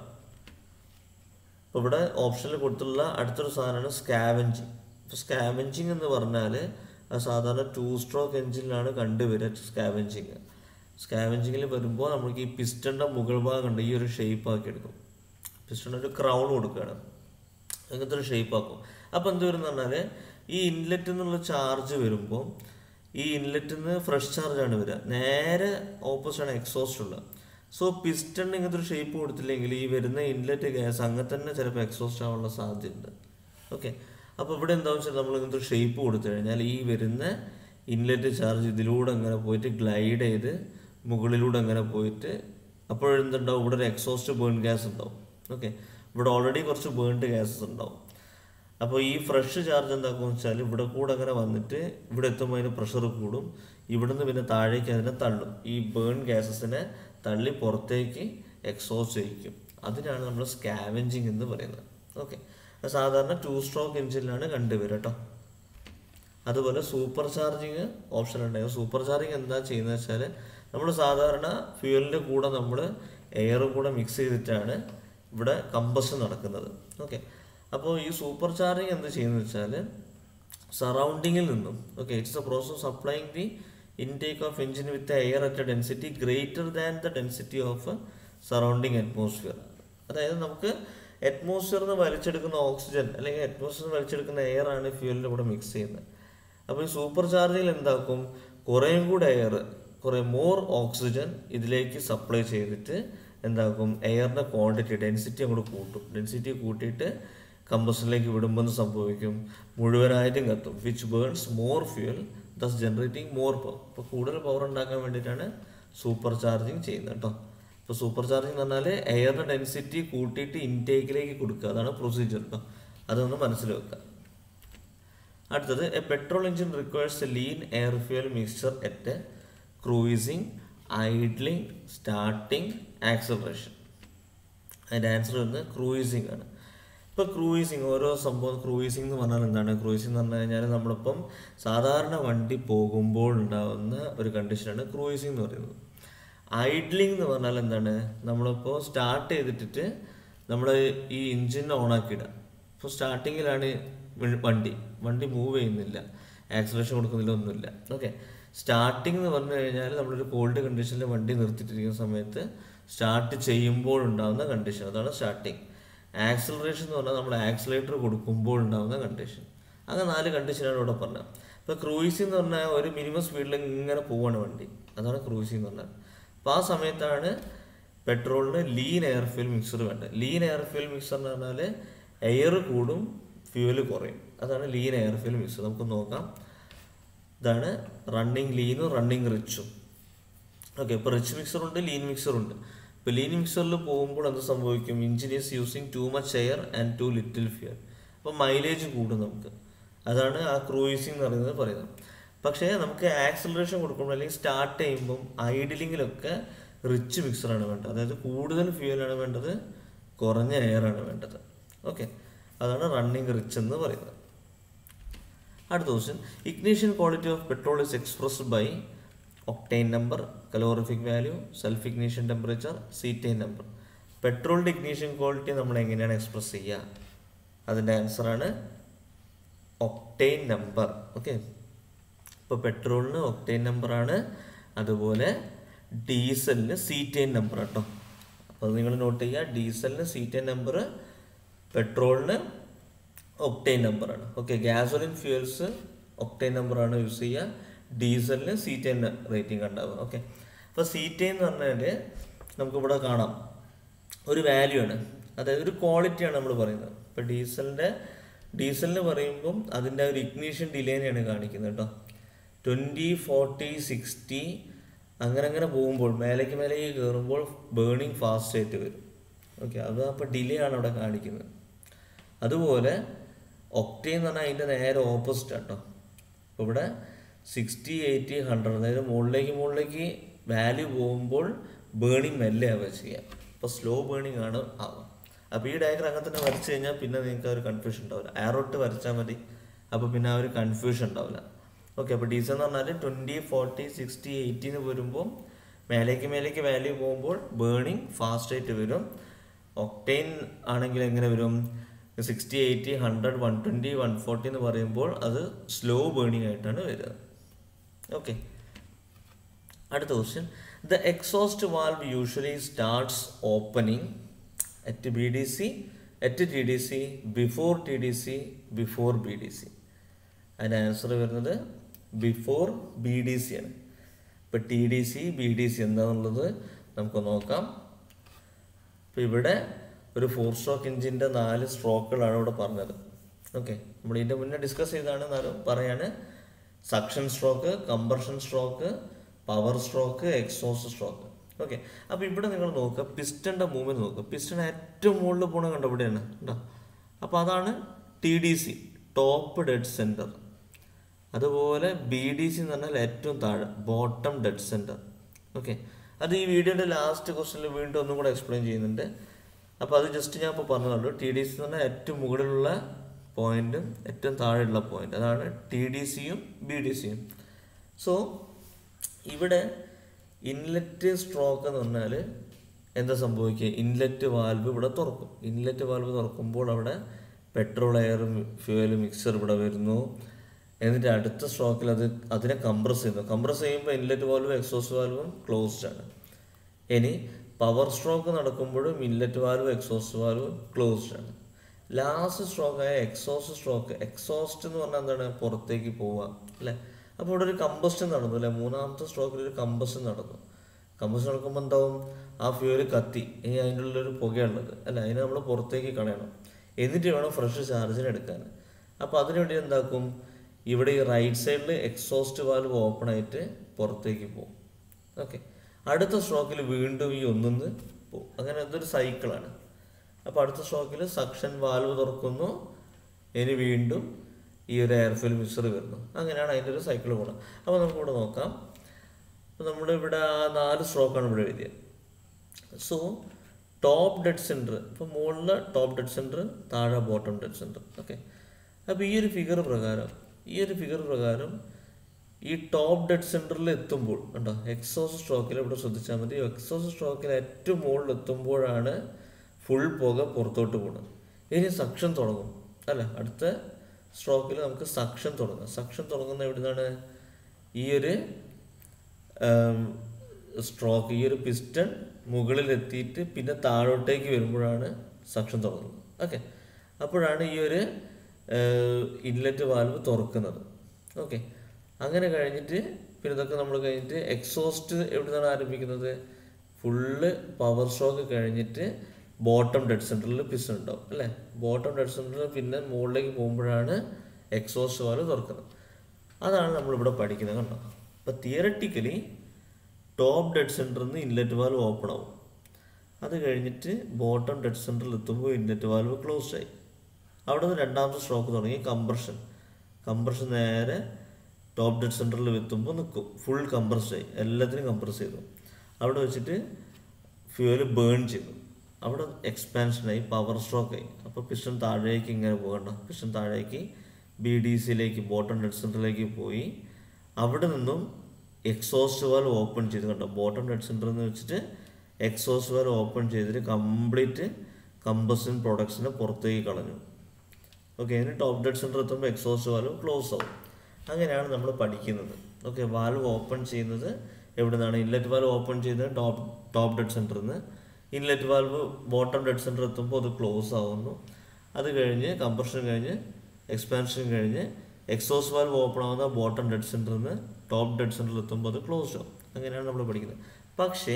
ഇപ്പോൾ ഇവിടെ ഓപ്ഷനിൽ കൊടുത്തുള്ള അടുത്തൊരു സാധനമാണ് സ്കാവഞ്ചിങ് ഇപ്പോൾ സ്കാവഞ്ചിങ് എന്ന് പറഞ്ഞാൽ അത് സാധാരണ ടു സ്ട്രോക്ക് എഞ്ചിനിലാണ് കണ്ടുവരിക സ്കാവഞ്ചിങ് സ്കാവഞ്ചിങ്ങിൽ വരുമ്പോൾ നമുക്ക് ഈ പിസ്റ്റൻ്റെ മുകൾ ഭാഗം ഉണ്ട് ഈ ഒരു ഷേപ്പ് ആക്കി എടുക്കും പിസ്റ്റൺ ഒരു ക്രൗൺ കൊടുക്കുകയാണ് അങ്ങനത്തെ ഒരു ഷേപ്പ് ആക്കും അപ്പോൾ എന്ത് വരും എന്ന് പറഞ്ഞാൽ ഈ ഇൻലെറ്റിൽ നിന്നുള്ള ചാർജ് വരുമ്പോൾ ഈ ഇൻലെറ്റിൽ നിന്ന് ഫ്രഷ് ചാർജാണ് വരിക നേരെ ഓപ്പോസിറ്റാണ് എക്സോസ്റ്റ് ഉള്ളത് സോ പിസ്റ്റൺ ഇങ്ങനത്തെ ഒരു ഷേപ്പ് കൊടുത്തില്ലെങ്കിൽ ഈ വരുന്ന ഇൻലെറ്റ് ഗ്യാസ് അങ്ങനെ തന്നെ ചിലപ്പോൾ എക്സോസ്റ്റ് ആവാനുള്ള സാധ്യതയുണ്ട് ഓക്കെ അപ്പോൾ ഇവിടെ എന്താണെന്ന് വെച്ചാൽ നമ്മൾ ഇങ്ങനത്തെ ഒരു ഷേപ്പ് കൊടുത്തു കഴിഞ്ഞാൽ ഈ വരുന്ന ഇൻലെറ്റ് ചാർജ് ഇതിലൂടെ അങ്ങനെ പോയിട്ട് ഗ്ലൈഡ് ചെയ്ത് മുകളിലൂടെ അങ്ങനെ പോയിട്ട് അപ്പോഴെന്തുണ്ടാവും ഇവിടെ ഒരു എക്സോസ്റ്റ് ബേൺ ഗ്യാസ് ഉണ്ടാവും ഓക്കെ ഇവിടെ ഓൾറെഡി കുറച്ച് ബേൺഡ് ഗ്യാസസ് ഉണ്ടാവും അപ്പോൾ ഈ ഫ്രഷ് ചാർജ് എന്താക്കും വെച്ചാൽ ഇവിടെ കൂടെ അങ്ങനെ വന്നിട്ട് ഇവിടെ എത്തുമ്പോൾ അതിന് പ്രഷർ കൂടും ഇവിടുന്ന് പിന്നെ താഴേക്ക് അതിനെ തള്ളും ഈ ബേൺ ഗ്യാസസിനെ തള്ളി പുറത്തേക്ക് എക്സോസ്റ്റ് ചെയ്യിക്കും അതിനാണ് നമ്മൾ സ്കാവെഞ്ചിങ് എന്ന് പറയുന്നത് ഓക്കെ സാധാരണ ടു സ്ട്രോക്ക് എഞ്ചിനിലാണ് കണ്ടുവരിക കേട്ടോ അതുപോലെ സൂപ്പർ ചാർജിങ് ഓപ്ഷൻ ഉണ്ടായിരുന്നു സൂപ്പർ ചാർജിങ് എന്താ ചെയ്യുന്നത് വെച്ചാൽ നമ്മൾ സാധാരണ ഫ്യൂവലിൻ്റെ കൂടെ നമ്മൾ എയറും കൂടെ മിക്സ് ചെയ്തിട്ടാണ് ഇവിടെ കമ്പഷൻ നടക്കുന്നത് ഓക്കെ അപ്പോൾ ഈ സൂപ്പർ ചാർജിങ് എന്ത് ചെയ്യുന്നത് വെച്ചാൽ സറൗണ്ടിങ്ങിൽ നിന്നും okay it's a process supplying the intake of engine with air at a density greater than the density of surrounding atmosphere അതായത് നമുക്ക് അറ്റ്മോസ്ഫിയറിൽ നിന്ന് വലിച്ചെടുക്കുന്ന ഓക്സിജൻ അല്ലെങ്കിൽ അറ്റ്മോസ്ഫിയറിൽ നിന്ന് വലിച്ചെടുക്കുന്ന എയർ ആണ് ഫ്യൂവലിൻ്റെ കൂടെ മിക്സ് ചെയ്യുന്നത് അപ്പോൾ ഈ സൂപ്പർ ചാർജിൽ എന്താക്കും കുറേയും കൂടെ എയർ കുറേ മോർ ഓക്സിജൻ ഇതിലേക്ക് സപ്ലൈ ചെയ്തിട്ട് എന്താക്കും എയറിൻ്റെ ക്വാണ്ടിറ്റി ഡെൻസിറ്റി അങ്ങോട്ട് കൂട്ടും ഡെൻസിറ്റി കൂട്ടിയിട്ട് കമ്പഷനിലേക്ക് വിടുമ്പോൾ എന്ത് സംഭവിക്കും മുഴുവനായിട്ടും കത്തും which burns more fuel thus generating more power അപ്പോൾ കൂടുതൽ പവർ ഉണ്ടാക്കാൻ വേണ്ടിയിട്ടാണ് സൂപ്പർ ചാർജിങ് ചെയ്യുന്നത് കേട്ടോ ഇപ്പോൾ സൂപ്പർ ചാർജിങ് എന്ന് പറഞ്ഞാൽ എയറിൻ്റെ ഡെൻസിറ്റി കൂട്ടിയിട്ട് ഇൻടേക്കിലേക്ക് കൊടുക്കുക അതാണ് പ്രൊസീജിയർ കേട്ടോ അതൊന്ന് മനസ്സിൽ വെക്കുക അടുത്തത് a petrol engine requires a lean air fuel mixture at cruising idling starting acceleration അതിൻ്റെ ആൻസർ വന്ന് ക്രൂയിസിങ് ആണ് ഇപ്പോൾ ക്രൂയിസിങ് ഓരോ സംഭവം ക്രൂയിസിങ് എന്ന് പറഞ്ഞാൽ എന്താണ് ക്രൂയിസിങ് എന്ന് പറഞ്ഞു കഴിഞ്ഞാൽ നമ്മളിപ്പം സാധാരണ വണ്ടി പോകുമ്പോൾ ഉണ്ടാകുന്ന ഒരു കണ്ടീഷനാണ് ക്രൂയിസിങ് എന്ന് പറയുന്നത് ഐഡ്ലിംഗ് എന്ന് പറഞ്ഞാൽ എന്താണ് നമ്മളിപ്പോൾ സ്റ്റാർട്ട് ചെയ്തിട്ടിട്ട് നമ്മൾ ഈ ഇഞ്ചിൻ ഓണാക്കിയിടുക ഇപ്പോൾ സ്റ്റാർട്ടിങ്ങിലാണ് വണ്ടി വണ്ടി മൂവ് ചെയ്യുന്നില്ല ആക്സലേഷൻ കൊടുക്കുന്നില്ല ഒന്നുമില്ല ഓക്കെ സ്റ്റാർട്ടിംഗ് എന്ന് പറഞ്ഞു കഴിഞ്ഞാൽ നമ്മളൊരു കോൾഡ് കണ്ടീഷനിൽ വണ്ടി നിർത്തിയിട്ടിരിക്കുന്ന സമയത്ത് സ്റ്റാർട്ട് ചെയ്യുമ്പോൾ ഉണ്ടാകുന്ന കണ്ടീഷൻ അതാണ് സ്റ്റാർട്ടിങ് ആക്സലറേഷൻ എന്ന് പറഞ്ഞാൽ നമ്മൾ ആക്സലേറ്റർ കൊടുക്കുമ്പോൾ ഉണ്ടാകുന്ന കണ്ടീഷൻ അങ്ങനെ നാല് കണ്ടീഷനാണ് ഇവിടെ പറഞ്ഞത് ഇപ്പോൾ ക്രൂയിസിംഗ് എന്ന് പറഞ്ഞാൽ ഒരു മിനിമം സ്പീഡിൽ ഇങ്ങനെ പോവാണ് വണ്ടി അതാണ് ക്രൂയിസിംഗ് എന്ന് പറഞ്ഞാൽ അപ്പോൾ ആ സമയത്താണ് പെട്രോളിന് ലീൻ എയർ ഫ്യൂൽ മിക്സർ വേണ്ടത് ലീൻ എയർ ഫ്യൂൽ മിക്സർ എന്ന് പറഞ്ഞാൽ എയർ കൂടും ഫ്യൂവൽ കുറയും അതാണ് ലീൻ എയർ ഫ്യൂൽ മിക്സ് നമുക്ക് നോക്കാം ഇതാണ് റണ്ണിങ് ലീനും റണ്ണിങ് റിച്ചും ഓക്കെ ഇപ്പോൾ റിച്ച് മിക്സർ ഉണ്ട് ലീൻ മിക്സർ ഉണ്ട് ഇപ്പോൾ ലീൻ മിക്സറിൽ പോകുമ്പോൾ എന്ത് സംഭവിക്കും engine is using too much air and too little fuel അപ്പോൾ മൈലേജ് കൂടും നമുക്ക് അതാണ് ആ ക്രൂയിസിംഗ് എന്ന് പറയുന്നത് പറയുന്നത് പക്ഷേ നമുക്ക് ആക്സലറേഷൻ കൊടുക്കുമ്പോൾ അല്ലെങ്കിൽ സ്റ്റാർട്ട് ചെയ്യുമ്പം ഐഡിലിങ്ങിലൊക്കെ റിച്ച് മിക്സറാണ് വേണ്ടത് അതായത് കൂടുതൽ ഫ്യൂവലാണ് വേണ്ടത് കുറഞ്ഞ എയർ ആണ് വേണ്ടത് ഓക്കെ അതാണ് റണ്ണിങ് റിച്ച് എന്ന് പറയുന്നത് അടുത്ത question ignition quality of petrol is expressed by octane number calorific value self ignition temperature cetane number പെട്രോളിൻ്റെ ഇഗ്നീഷൻ ക്വാളിറ്റി നമ്മൾ എങ്ങനെയാണ് എക്സ്പ്രസ് ചെയ്യുക അതിൻ്റെ ആൻസറാണ് ഒക്ടൈൻ നമ്പർ ഓക്കെ ഇപ്പോൾ പെട്രോളിന് ഒക്ടൈൻ നമ്പറാണ് അതുപോലെ ഡീസലിന് സീറ്റൈൻ നമ്പർ കേട്ടോ അപ്പോൾ നിങ്ങൾ നോട്ട് ചെയ്യുക ഡീസലിന് സീറ്റൈൻ നമ്പർ പെട്രോളിന് ഒക്ടൈൻ നമ്പറാണ് ഓക്കെ ഗ്യാസോലിൻ ഫ്യൂൽസ് ഒക്ടൈൻ നമ്പറാണ് യൂസ് ചെയ്യുക ഡീസലിന് സീറ്റൈൻ റേറ്റിംഗ് ഉണ്ടാവുക ഓക്കെ അപ്പോൾ സീറ്റൈൻ എന്ന് പറഞ്ഞാൽ നമുക്കിവിടെ കാണാം ഒരു വാല്യൂ ആണ് അതായത് ഒരു ക്വാളിറ്റിയാണ് നമ്മൾ പറയുന്നത് ഇപ്പോൾ ഡീസലിൻ്റെ ഡീസലിന് പറയുമ്പം അതിൻ്റെ ഒരു ഇഗ്നീഷൻ ഡിലേനെയാണ് കാണിക്കുന്നത് കേട്ടോ ട്വൻറ്റി ഫോർട്ടി സിക്സ്റ്റി അങ്ങനെ അങ്ങനെ പോകുമ്പോൾ മേലേക്ക് മേലേക്ക് കയറുമ്പോൾ ബേണിങ് ഫാസ്റ്റ് ആയിട്ട് വരും ഓക്കെ അത് അപ്പോൾ ഡിലേ ആണ് അവിടെ കാണിക്കുന്നത് അതുപോലെ ഒക്ടേൻ എന്ന് പറഞ്ഞാൽ അതിൻ്റെ നേരെ ഓപ്പോസിറ്റ് കേട്ടോ അപ്പോൾ ഇവിടെ സിക്സ്റ്റി എയ്റ്റി ഹൺഡ്രഡ് അതായത് മുകളിലേക്ക് മുകളിലേക്ക് വാല്യൂ പോകുമ്പോൾ ബേണിങ് മെല്ലെ ആവുക ചെയ്യാം അപ്പോൾ സ്ലോ ബേണിംഗ് ആണ് ആവുക അപ്പോൾ ഈ ഡയഗ്രം അങ്ങനെ തന്നെ വരച്ച് കഴിഞ്ഞാൽ പിന്നെ നിങ്ങൾക്ക് ആ ഒരു കൺഫ്യൂഷൻ ഉണ്ടാവില്ല ആറോട്ട് വരച്ചാൽ മതി അപ്പോൾ പിന്നെ ആ ഒരു കൺഫ്യൂഷൻ ഉണ്ടാവില്ല ഓക്കെ അപ്പോൾ ഡീസൽ എന്ന് പറഞ്ഞാൽ ട്വൻറ്റി ഫോർട്ടി സിക്സ്റ്റി എയ്റ്റിന്ന് വരുമ്പോൾ മേലേക്ക് മേലേക്ക് വാല്യൂ പോകുമ്പോൾ ബേണിംഗ് ഫാസ്റ്റ് ആയിട്ട് വരും ഒക്ടൈൻ ആണെങ്കിൽ എങ്ങനെ വരും sixty eighty hundred one twenty one forty എന്ന് പറയുമ്പോൾ അത് സ്ലോ ബേണിംഗ് ആയിട്ടാണ് വരിക ഓക്കെ അടുത്ത question the exhaust valve usually starts opening at B D C at T D C before T D C before B D C അതിൻ്റെ answer വരുന്നത് before B D C ആണ് ഇപ്പോൾ T D C B D C എന്താണെന്നുള്ളത് നമുക്ക് നോക്കാം ഇപ്പോൾ ഇവിടെ ഒരു ഫോർ സ്ട്രോക്ക് എഞ്ചിൻ്റെ നാല് സ്ട്രോക്കുകളാണ് ഇവിടെ പറഞ്ഞത് ഓക്കെ നമ്മൾ ഇതിൻ്റെ മുന്നേ ഡിസ്കസ് ചെയ്താണ് എന്നാലും പറയാണ് suction stroke compression stroke power stroke exhaust stroke okay അപ്പോൾ ഇവിടെ നിങ്ങൾ നോക്കുക പിസ്റ്റൻ്റെ മൂവ്മെൻറ്റ് നോക്കുക പിസ്റ്റൺ ഏറ്റവും മുകളിൽ പോണ കണ്ടോ ഇവിടെയാണ് കേട്ടോ അപ്പോൾ അതാണ് T D C top dead centre അതുപോലെ ബി ഡി സി എന്ന് പറഞ്ഞാൽ ഏറ്റവും താഴെ ബോട്ടം ഡെഡ് സെൻറ്റർ ഓക്കെ അത് ഈ വീഡിയോയുടെ ലാസ്റ്റ് ക്വസ്റ്റനിൽ വീണ്ടും ഒന്നും കൂടെ എക്സ്പ്ലെയിൻ ചെയ്യുന്നുണ്ട് അപ്പോൾ അത് ജസ്റ്റ് ഞാൻ ഇപ്പോൾ പറഞ്ഞുള്ളൂ ടി ഡി സി എന്ന് പറഞ്ഞാൽ ഏറ്റവും മുകളിലുള്ള പോയിന്റും ഏറ്റവും താഴെയുള്ള പോയിന്റ് അതാണ് ടി ഡി സിയും ബി ഡി സിയും സോ ഇവിടെ ഇൻലെറ്റ് സ്ട്രോക്ക് എന്ന് പറഞ്ഞാൽ എന്താ സംഭവിക്കുക ഇൻലെറ്റ് വാൽവ് ഇവിടെ തുറക്കും ഇൻലെറ്റ് വാൽവ് തുറക്കുമ്പോൾ അവിടെ പെട്രോൾ എയർ ഫ്യൂവൽ മിക്സർ ഇവിടെ വരുന്നു എന്നിട്ട് അടുത്ത സ്ട്രോക്കിൽ അത് അതിനെ കംപ്രസ് ചെയ്യുന്നു കംപ്രസ് ചെയ്യുമ്പോൾ ഇൻലെറ്റ് വാൽവും എക്സോസ്റ്റ് വാൽവും ക്ലോസ്ഡ് ആണ് ഇനി പവർ സ്ട്രോക്ക് നടക്കുമ്പോഴും inlet valve exhaust valve closed ആണ് ലാസ്റ്റ് സ്ട്രോക്കായ എക്സോസ്റ്റ് സ്ട്രോക്ക് എക്സോസ്റ്റ് എന്ന് പറഞ്ഞാൽ എന്താണ് പുറത്തേക്ക് പോവുക അല്ലേ അപ്പോൾ ഇവിടെ ഒരു കമ്പസ്റ്റൻ നടന്നു അല്ലേ മൂന്നാമത്തെ സ്ട്രോക്കിൽ ഒരു കമ്പസ്റ്റൻ നടന്നു കമ്പസ്റ്റൻ നടക്കുമ്പോൾ എന്താവും ആ ഫ്യൂവൽ കത്തി ഇനി അതിൻ്റെ ഉള്ളൊരു പുകയുള്ളത് അല്ല അതിനെ നമ്മൾ പുറത്തേക്ക് കളയണം എന്നിട്ട് വേണം ഫ്രഷ് ചാർജിന് എടുക്കാൻ അപ്പോൾ അതിനു വേണ്ടി എന്താക്കും ഇവിടെ ഈ റൈറ്റ് സൈഡിൽ എക്സോസ്റ്റ് വാൽവ് ഓപ്പൺ ആയിട്ട് പുറത്തേക്ക് പോകും ഓക്കെ അടുത്ത സ്ട്രോക്കിൽ വീണ്ടും ഈ ഒന്നിന്ന് പോകും അങ്ങനെ അതൊരു സൈക്കിളാണ് അപ്പോൾ അടുത്ത സ്ട്രോക്കിൽ സക്ഷൻ വാൽവ് തുറക്കുന്നു ഇനി വീണ്ടും ഈ ഒരു എയർഫിൽ മിക്സർ വരുന്നു അങ്ങനെയാണ് അതിൻ്റെ ഒരു സൈക്കിൾ പോകണം അപ്പോൾ നമുക്കിവിടെ നോക്കാം അപ്പോൾ നമ്മുടെ ഇവിടെ ആ നാല് സ്ട്രോക്കാണ് ഇവിടെ എഴുതിയത് സോ ടോപ്പ് ഡെഡ് സെൻറ്റർ ഇപ്പോൾ മുകളിൽ ടോപ്പ് ഡെഡ് സെൻറ്റർ താഴെ ബോട്ടം ഡെഡ് സെൻറ്റർ ഓക്കെ അപ്പോൾ ഈ ഒരു ഫിഗർ പ്രകാരം ഈ ഒരു ഫിഗർ പ്രകാരം ഈ ടോപ്പ് ഡെഡ് സെൻറ്ററിൽ എത്തുമ്പോൾ കണ്ടോ എക്സോസ് സ്ട്രോക്കിൽ ഇവിടെ ശ്രദ്ധിച്ചാൽ മതി എക്സോസ് സ്ട്രോക്കിൽ ഏറ്റവും മുകളിൽ എത്തുമ്പോഴാണ് ഫുൾ പുക പുറത്തോട്ട് പോകുന്നത് ഇനി സക്ഷൻ തുടങ്ങും അല്ല അടുത്ത സ്ട്രോക്കിൽ നമുക്ക് സക്ഷൻ തുടങ്ങാം സക്ഷൻ തുടങ്ങുന്ന എവിടുന്നാണ് ഈ ഒരു സ്ട്രോക്ക് ഈ ഒരു പിസ്റ്റൺ മുകളിലെത്തിയിട്ട് പിന്നെ താഴോട്ടേക്ക് വരുമ്പോഴാണ് സക്ഷൻ തുടങ്ങുന്നത് ഓക്കെ അപ്പോഴാണ് ഈ ഒരു ഇൻലെറ്റ് വാൽവ് തുറക്കുന്നത് ഓക്കെ അങ്ങനെ കഴിഞ്ഞിട്ട് പിന്നെ ഇതൊക്കെ നമ്മൾ കഴിഞ്ഞിട്ട് എക്സോസ്റ്റ് എവിടെ നിന്നാണ് ആരംഭിക്കുന്നത് ഫുള്ള് പവർ സ്ട്രോക്ക് കഴിഞ്ഞിട്ട് ബോട്ടം ഡെഡ് സെൻറ്ററിൽ പിസ്റ്റൺ ഉണ്ടാവും അല്ലേ ബോട്ടം ഡെഡ് സെൻറ്ററിൽ പിന്നെ മുകളിലേക്ക് പോകുമ്പോഴാണ് എക്സോസ്റ്റ് വാൽവ് തുറക്കുന്നത് അതാണ് നമ്മളിവിടെ പഠിക്കുന്നത് കണ്ടോ അപ്പോൾ തിയററ്റിക്കലി ടോപ്പ് ഡെഡ് സെൻറ്ററിൽ നിന്ന് ഇൻലെറ്റ് വാൽവ് ഓപ്പൺ ആവും അത് കഴിഞ്ഞിട്ട് ബോട്ടം ഡെഡ് സെൻറ്ററിൽ എത്തുമ്പോൾ ഇൻലെറ്റ് വാൽവ് ക്ലോസ് ആയി അവിടെ നിന്ന് രണ്ടാമത്തെ സ്ട്രോക്ക് തുടങ്ങി കംപ്രഷൻ കംപ്രഷൻ നേരെ ടോപ്പ് ഡെഡ് സെൻറ്ററിൽ എത്തുമ്പോൾ നിൽക്കും ഫുൾ കംപ്രസ് ആയി എല്ലാത്തിനും കംപ്രസ് ചെയ്തു അവിടെ വെച്ചിട്ട് ഫ്യൂവൽ ബേൺ ചെയ്തു അവിടെ എക്സ്പാൻഷനായി പവർ സ്ട്രോക്കായി അപ്പോൾ പിസ്റ്റൺ താഴേക്ക് ഇങ്ങനെ പോകണ്ട പിസ്റ്റൺ താഴേക്ക് ബി ഡി സിയിലേക്ക് ബോട്ടം ഡെഡ് സെൻറ്ററിലേക്ക് പോയി അവിടെ നിന്നും എക്സോസ്റ്റ് വാൽ ഓപ്പൺ ചെയ്ത് കണ്ടോ ബോട്ടം ഡെഡ് സെൻറ്ററിൽ നിന്ന് വെച്ചിട്ട് എക്സോസ്റ്റ് വാൽ ഓപ്പൺ ചെയ്തിട്ട് കംപ്ലീറ്റ് കമ്പസൻ പ്രൊഡക്ട്സിനെ പുറത്തേക്ക് കളഞ്ഞു ഓക്കെ അതിന് ടോപ്പ് ഡെഡ് സെൻറ്റർ എത്തുമ്പോൾ എക്സോസ്റ്റ് വാൽവ് ക്ലോസ് ആവും അങ്ങനെയാണ് നമ്മൾ പഠിക്കുന്നത് ഓക്കെ വാൽവ് ഓപ്പൺ ചെയ്യുന്നത് എവിടെ നിന്നാണ് ഇൻലെറ്റ് വാൽവ് ഓപ്പൺ ചെയ്ത് ടോപ്പ് ടോപ്പ് ഡെഡ് സെൻറ്ററിൽ നിന്ന് inlet valve bottom dead centre എത്തുമ്പോൾ അത് ക്ലോസ് ആവുന്നു അത് കഴിഞ്ഞ് കംപ്രഷൻ കഴിഞ്ഞ് എക്സ്പാൻഷൻ കഴിഞ്ഞ് എക്സോസ് വാൽവ് ഓപ്പൺ ആവുന്ന ബോട്ടം ഡെഡ് സെൻറ്ററിൽ നിന്ന് ടോപ്പ് ഡെഡ് സെൻറ്ററിൽ എത്തുമ്പോൾ അത് ക്ലോസ് ആവും അങ്ങനെയാണ് നമ്മൾ പഠിക്കുന്നത് പക്ഷേ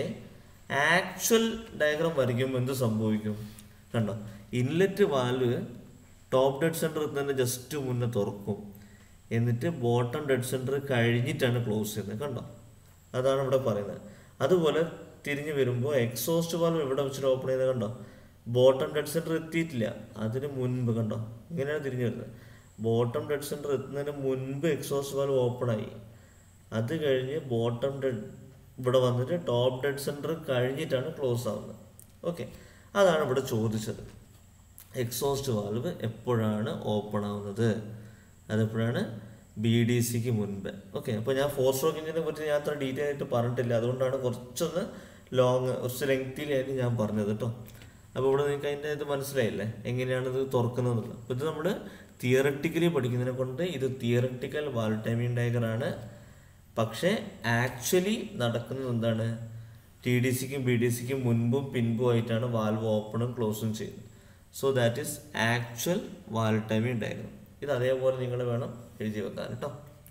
ആക്ച്വൽ ഡയഗ്രാം വരയ്ക്കുമ്പോൾ എന്ത് സംഭവിക്കും കണ്ടോ inlet valve top dead centre തന്നെ ജസ്റ്റ് മുന്നേ തുറക്കും എന്നിട്ട് ബോട്ടം ഡെഡ് സെൻറ്റർ കഴിഞ്ഞിട്ടാണ് ക്ലോസ് ചെയ്യുന്നത് കണ്ടോ അതാണ് ഇവിടെ പറയുന്നത് അതുപോലെ തിരിഞ്ഞു വരുമ്പോൾ എക്സോസ്റ്റ് വാൽവ് എവിടെ വെച്ചിട്ട് ഓപ്പൺ ചെയ്ത് കണ്ടോ ബോട്ടം ഡെഡ് സെൻറ്റർ എത്തിയിട്ടില്ല അതിന് മുൻപ് കണ്ടോ ഇങ്ങനെയാണ് തിരിഞ്ഞു വരുന്നത് ബോട്ടം ഡെഡ് സെൻറ്റർ എത്തുന്നതിന് മുൻപ് എക്സോസ്റ്റ് വാൽവ് ഓപ്പൺ ആയി അത് കഴിഞ്ഞ് ബോട്ടം ഡെഡ് ഇവിടെ വന്നിട്ട് ടോപ്പ് ഡെഡ് സെൻറ്റർ കഴിഞ്ഞിട്ടാണ് ക്ലോസ് ആവുന്നത് ഓക്കെ അതാണ് ഇവിടെ ചോദിച്ചത് എക്സോസ്റ്റ് വാൽവ് എപ്പോഴാണ് ഓപ്പൺ ആവുന്നത് അതെപ്പോഴാണ് ബി ഡി സിക്ക് മുൻപ് ഓക്കെ അപ്പോൾ ഞാൻ ഫോർ സ്ട്രോക്ക് എഞ്ചിനെ പറ്റി ഞാൻ അത്ര ഡീറ്റെയിൽ ആയിട്ട് പറഞ്ഞിട്ടില്ല അതുകൊണ്ടാണ് കുറച്ചൊന്ന് ലോങ് കുറച്ച് ലെങ്തിയിലായിട്ട് ഞാൻ പറഞ്ഞത് കേട്ടോ അപ്പോൾ ഇവിടെ നിങ്ങൾക്ക് അതിൻ്റെ ഇത് മനസ്സിലായില്ലേ എങ്ങനെയാണ് ഇത് തുറക്കുന്നതെന്നുള്ളത് അപ്പോൾ ഇത് നമ്മൾ തിയറട്ടിക്കലി പഠിക്കുന്നതിനെ കൊണ്ട് ഇത് തിയറട്ടിക്കൽ വാൽ ടൈമിംഗ് ഡയഗ്രാണ് പക്ഷേ ആക്ച്വലി നടക്കുന്നത് എന്താണ് ടി ഡി സിക്കും ബി ഡി സിക്കും മുൻപും പിൻപും ആയിട്ടാണ് വാൽവ് ഓപ്പണും ക്ലോസും ചെയ്യുന്നത് so that is actual valve timing diagram ഇത് അതേപോലെ നിങ്ങൾ വേണം എഴുതി വെക്കാൻ കേട്ടോ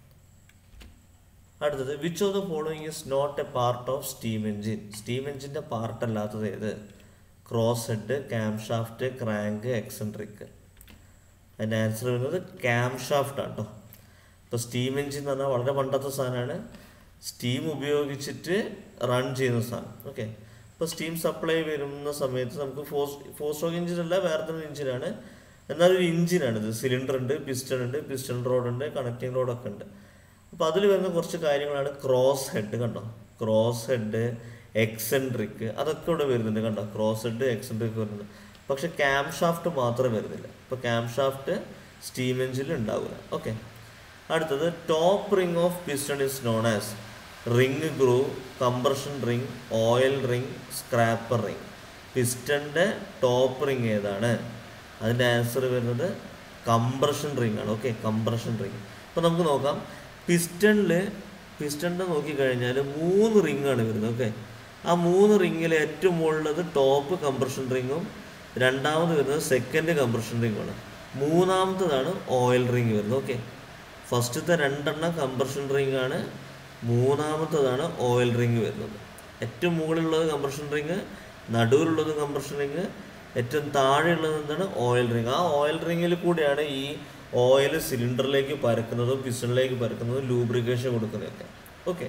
അടുത്തത് which of the following is not a part of steam engine steam എഞ്ചിൻ്റെ പാർട്ട് അല്ലാത്തത് ഏത് cross head cam shaft crank eccentric അതിൻ്റെ ആൻസർ വരുന്നത് ക്യാം ഷാഫ്റ്റ് ആണ് കേട്ടോ ഇപ്പോൾ സ്റ്റീം എഞ്ചിൻ എന്ന് പറഞ്ഞാൽ വളരെ പണ്ടത്തെ സാധനമാണ് സ്റ്റീം ഉപയോഗിച്ചിട്ട് റൺ ചെയ്യുന്ന സാധനം ഓക്കെ ഇപ്പോൾ സ്റ്റീം സപ്ലൈ വരുന്ന സമയത്ത് നമുക്ക് ഫോർ ഫോർ സ്ട്രോക്ക് എഞ്ചിൻ അല്ല വേറെ തന്നെ എഞ്ചിനാണ് എന്നാൽ ഒരു എഞ്ചിനാണ് ഇത് സിലിണ്ടർ ഉണ്ട് പിസ്റ്റൺ ഉണ്ട് പിസ്റ്റൺ റോഡ് ഉണ്ട് കണക്റ്റിംഗ് റോഡൊക്കെ ഉണ്ട് അപ്പോൾ അതിൽ വരുന്ന കുറച്ച് കാര്യങ്ങളാണ് ക്രോസ് ഹെഡ് കണ്ടോ ക്രോസ് ഹെഡ് എക്സെൻട്രിക് അതൊക്കെ ഇവിടെ വരുന്നുണ്ട് കണ്ടോ ക്രോസ് ഹെഡ് എക്സെൻട്രിക് വരുന്നുണ്ട് പക്ഷെ ക്യാം ഷാഫ്റ്റ് മാത്രം വരുന്നില്ല ഇപ്പോൾ ക്യാം ഷാഫ്റ്റ് സ്റ്റീം എഞ്ചിനിൽ ഉണ്ടാവില്ല ഓക്കെ അടുത്തത് top ring of piston is known as ring groove compression ring oil ring scraper ring പിസ്റ്റണിൻ്റെ ടോപ്പ് റിംഗ് ഏതാണ് അതിൻ്റെ ആൻസർ വരുന്നത് കംപ്രഷൻ റിംഗ് ആണ് ഓക്കെ കംപ്രഷൻ റിംഗ് അപ്പോൾ നമുക്ക് നോക്കാം പിസ്റ്റണിൽ പിസ്റ്റണിൻ്റെ നോക്കിക്കഴിഞ്ഞാൽ മൂന്ന് റിംഗ് ആണ് വരുന്നത് ഓക്കെ ആ മൂന്ന് റിങ്ങിൽ ഏറ്റവും മുകളിലത് ടോപ്പ് കംപ്രഷൻ റിങ്ങും രണ്ടാമത് വരുന്നത് സെക്കൻഡ് കംപ്രഷൻ റിങ്ങുമാണ് മൂന്നാമത്തതാണ് ഓയിൽ റിംഗ് വരുന്നത് ഓക്കെ ഫസ്റ്റത്തെ രണ്ടെണ്ണം കംപ്രഷൻ റിംഗ് ആണ് മൂന്നാമത്തതാണ് ഓയിൽ റിംഗ് വരുന്നത് ഏറ്റവും മുകളിലുള്ളത് കംപ്രഷൻ റിംഗ് നടുവിലുള്ളത് കംപ്രഷൻ റിംഗ് ഏറ്റവും താഴെയുള്ളത് എന്താണ് ഓയിൽ റിംഗ് ആ ഓയിൽ റിംഗിൽ കൂടിയാണ് ഈ ഓയിൽ സിലിണ്ടറിലേക്ക് പരക്കുന്നതും പിസ്റ്റണിലേക്ക് പരക്കുന്നതും ലൂബ്രിക്കേഷൻ കൊടുക്കുന്നതൊക്കെ ഓക്കെ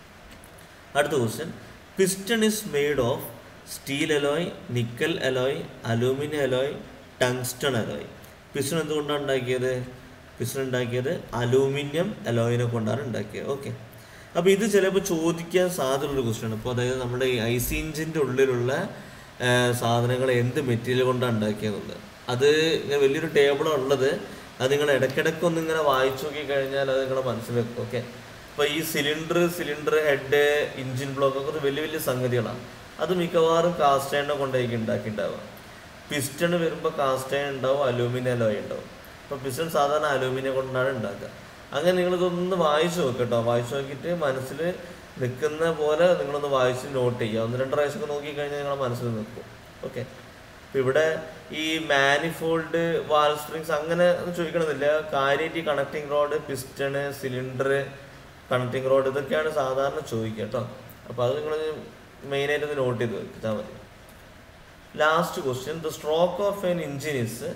അടുത്ത question piston is made of steel alloy nickel alloy aluminium alloy tungsten alloy piston എന്തുകൊണ്ടാണ് ഉണ്ടാക്കിയത് പിസ്റ്റൺ ഉണ്ടാക്കിയത് അലൂമിനിയം അലോയിനെ കൊണ്ടാണ് ഉണ്ടാക്കിയത് ഓക്കെ അപ്പോൾ ഇത് ചിലപ്പോൾ ചോദിക്കാൻ സാധ്യതയുള്ളൊരു ക്വസ്റ്റ്യൻ ആണ് അപ്പോൾ അതായത് നമ്മുടെ ഈ ഐ സി ഇഞ്ചിൻ്റെ ഉള്ളിലുള്ള ആ, സാധനങ്ങൾ എന്ത് മെറ്റീരിയൽ കൊണ്ടാണ് ഉണ്ടാക്കിയെന്നുള്ളത് അത് ഇങ്ങനെ വലിയൊരു ടേബിളാണ് ഉള്ളത് അത് നിങ്ങൾ ഇടയ്ക്കിടയ്ക്ക് ഒന്ന് ഇങ്ങനെ വായിച്ചു നോക്കി കഴിഞ്ഞാൽ അത് നിങ്ങളുടെ മനസ്സിൽ വെക്കും ഓക്കെ അപ്പോൾ ഈ cylinder cylinder head engine block ഒക്കെ വലിയ വലിയ സംഗതികളാണ് അത് മിക്കവാറും കാസ്റ്റ് അയണിനെ കൊണ്ടായിരിക്കും ഉണ്ടാക്കിയിട്ടുണ്ടാവുക പിസ്റ്റൺ വരുമ്പോൾ കാസ്റ്റ് അയൺ ഉണ്ടാവും അലൂമിനിയം അലോയ് ഉണ്ടാവും അപ്പോൾ പിസ്റ്റൺ സാധാരണ അലൂമിനിയം കൊണ്ടാണ് ഉണ്ടാക്കുക അങ്ങനെ നിങ്ങളിതൊന്ന് വായിച്ചു നോക്കട്ടോ വായിച്ചു നോക്കിയിട്ട് മനസ്സിൽ നിൽക്കുന്ന പോലെ നിങ്ങളൊന്ന് വായിച്ച് നോട്ട് ചെയ്യുക ഒന്ന് രണ്ട് പ്രാവശ്യമൊക്കെ നോക്കിക്കഴിഞ്ഞാൽ നിങ്ങളുടെ മനസ്സിൽ നിൽക്കും ഓക്കെ അപ്പോൾ ഇവിടെ ഈ മാനിഫോൾഡ് വാൽ സ്പ്രിങ്സ് അങ്ങനെ ഒന്നും ചോദിക്കണമെന്നില്ല കാര്യമായിട്ട് ഈ connecting rod piston cylinder connecting rod ഇതൊക്കെയാണ് സാധാരണ ചോദിക്കുക കേട്ടോ അപ്പോൾ അത് നിങ്ങൾ മെയിനായിട്ട് ഒന്ന് നോട്ട് ചെയ്ത് വെച്ചാൽ മതി last question the stroke of an engine is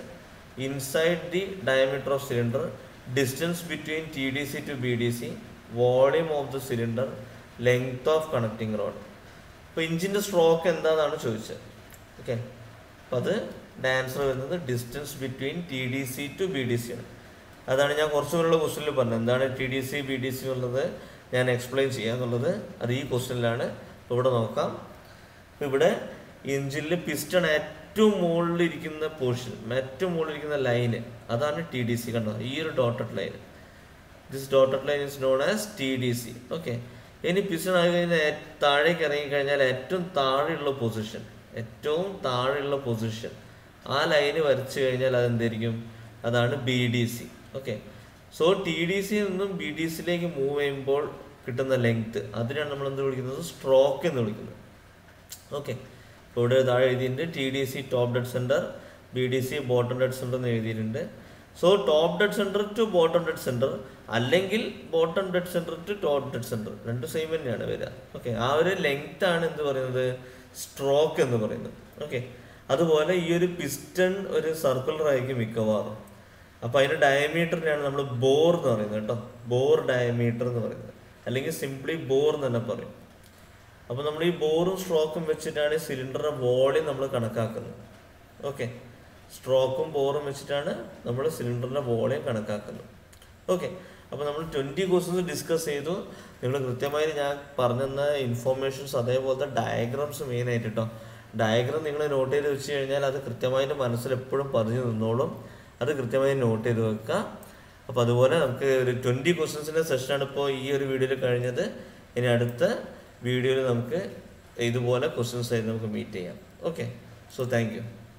inside the diameter of cylinder distance between T D C to B D C volume of the cylinder length of connecting rod അപ്പോൾ ഇഞ്ചിൻ്റെ stroke എന്താണെന്നാണ് ചോദിച്ചത് okay അപ്പോൾ അത് answer വരുന്നത് distance between T D C to B D C ആണ് അതാണ് ഞാൻ കുറച്ച് മുമ്പുള്ള ക്വസ്റ്റ്യനിൽ പറഞ്ഞത് എന്താണ് T D C B D C എന്നുള്ളത് ഞാൻ എക്സ്പ്ലെയിൻ ചെയ്യുക എന്നുള്ളത് അത് ഈ ക്വസ്റ്റ്യനിലാണ് ഇപ്പോൾ ഇവിടെ നോക്കാം ഇപ്പോൾ ഇവിടെ എഞ്ചിനിൽ പിസ്റ്റൺ ഏറ്റവും മുകളിലിരിക്കുന്ന പോർഷൻ ഏറ്റവും മുകളിലിരിക്കുന്ന ലൈന് അതാണ് ടി ഡി സി കണ്ടോ ഈ ഒരു dotted line this dotted line is known as T D C okay ഇനി പിസ്റ്റൺ ആയി കഴിഞ്ഞാൽ ഏ- താഴേക്ക് ഇറങ്ങി കഴിഞ്ഞാൽ ഏറ്റവും താഴെയുള്ള പൊസിഷൻ ഏറ്റവും താഴെയുള്ള പൊസിഷൻ ആ ലൈന് വരച്ചു കഴിഞ്ഞാൽ അതെന്തായിരിക്കും അതാണ് B D C okay so T D സിയിൽ നിന്നും ബി ഡി സിയിലേക്ക് മൂവ് ചെയ്യുമ്പോൾ കിട്ടുന്ന ലെങ്ത് അതിനാണ് നമ്മൾ എന്ത് വിളിക്കുന്നത് സ്ട്രോക്ക് എന്ന് വിളിക്കുന്നത് ഓക്കെ ഇപ്പോൾ ഇവിടെ താഴെ എഴുതിയിട്ടുണ്ട് T D C top dead centre B D C bottom dead centre എന്ന് എഴുതിയിട്ടുണ്ട് so top dead centre to bottom dead centre അല്ലെങ്കിൽ bottom dead centre to top dead centre രണ്ട് സെയിം തന്നെയാണ് വരിക ഓക്കെ ആ ഒരു ലെങ്ത് ആണ് എന്ത് പറയുന്നത് സ്ട്രോക്ക് എന്ന് പറയുന്നത് ഓക്കെ അതുപോലെ ഈ ഒരു പിസ്റ്റൺ ഒരു സർക്കുലർ ആയിരിക്കും മിക്കവാറും അപ്പോൾ അതിൻ്റെ ഡയമീറ്ററിനാണ് നമ്മൾ ബോർ എന്ന് പറയുന്നത് കേട്ടോ ബോർ ഡയമീറ്റർ എന്ന് പറയുന്നത് അല്ലെങ്കിൽ സിംപ്ലി ബോർ എന്ന് തന്നെ പറയും അപ്പോൾ നമ്മൾ ഈ ബോറും സ്ട്രോക്കും വെച്ചിട്ടാണ് ഈ സിലിണ്ടറിന്റെ വോളിയം നമ്മൾ കണക്കാക്കുന്നത് ഓക്കെ സ്ട്രോക്കും ബോറും വെച്ചിട്ടാണ് നമ്മൾ സിലിണ്ടറിന്റെ വോളിയം കണക്കാക്കുന്നത് ഓക്കെ അപ്പോൾ നമ്മൾ ട്വൻറ്റി ക്വസ്റ്റ്യൻസ് ഡിസ്കസ് ചെയ്തു നിങ്ങൾ കൃത്യമായി ഞാൻ പറഞ്ഞെന്ന ഇൻഫോർമേഷൻസ് അതേപോലത്തെ ഡയഗ്രാംസ് മെയിൻ ആയിട്ട് കേട്ടോ ഡയഗ്രാം നിങ്ങൾ നോട്ട് ചെയ്ത് വെച്ച് കഴിഞ്ഞാൽ അത് കൃത്യമായിട്ട് മനസ്സിൽ എപ്പോഴും പറഞ്ഞു നിന്നോളും അത് കൃത്യമായി നോട്ട് ചെയ്ത് വെക്കുക അപ്പോൾ അതുപോലെ നമുക്ക് ഒരു ട്വൻറ്റി ക്വസ്റ്റ്യൻസിൻ്റെ സെഷനാണ് ഇപ്പോൾ ഈ ഒരു വീഡിയോയിൽ കഴിഞ്ഞത് ഇനി അടുത്ത വീഡിയോയിൽ നമുക്ക് ഇതുപോലെ ക്വസ്റ്റ്യൻസ് ആയിട്ട് നമുക്ക് മീറ്റ് ചെയ്യാം ഓക്കെ സോ താങ്ക് യു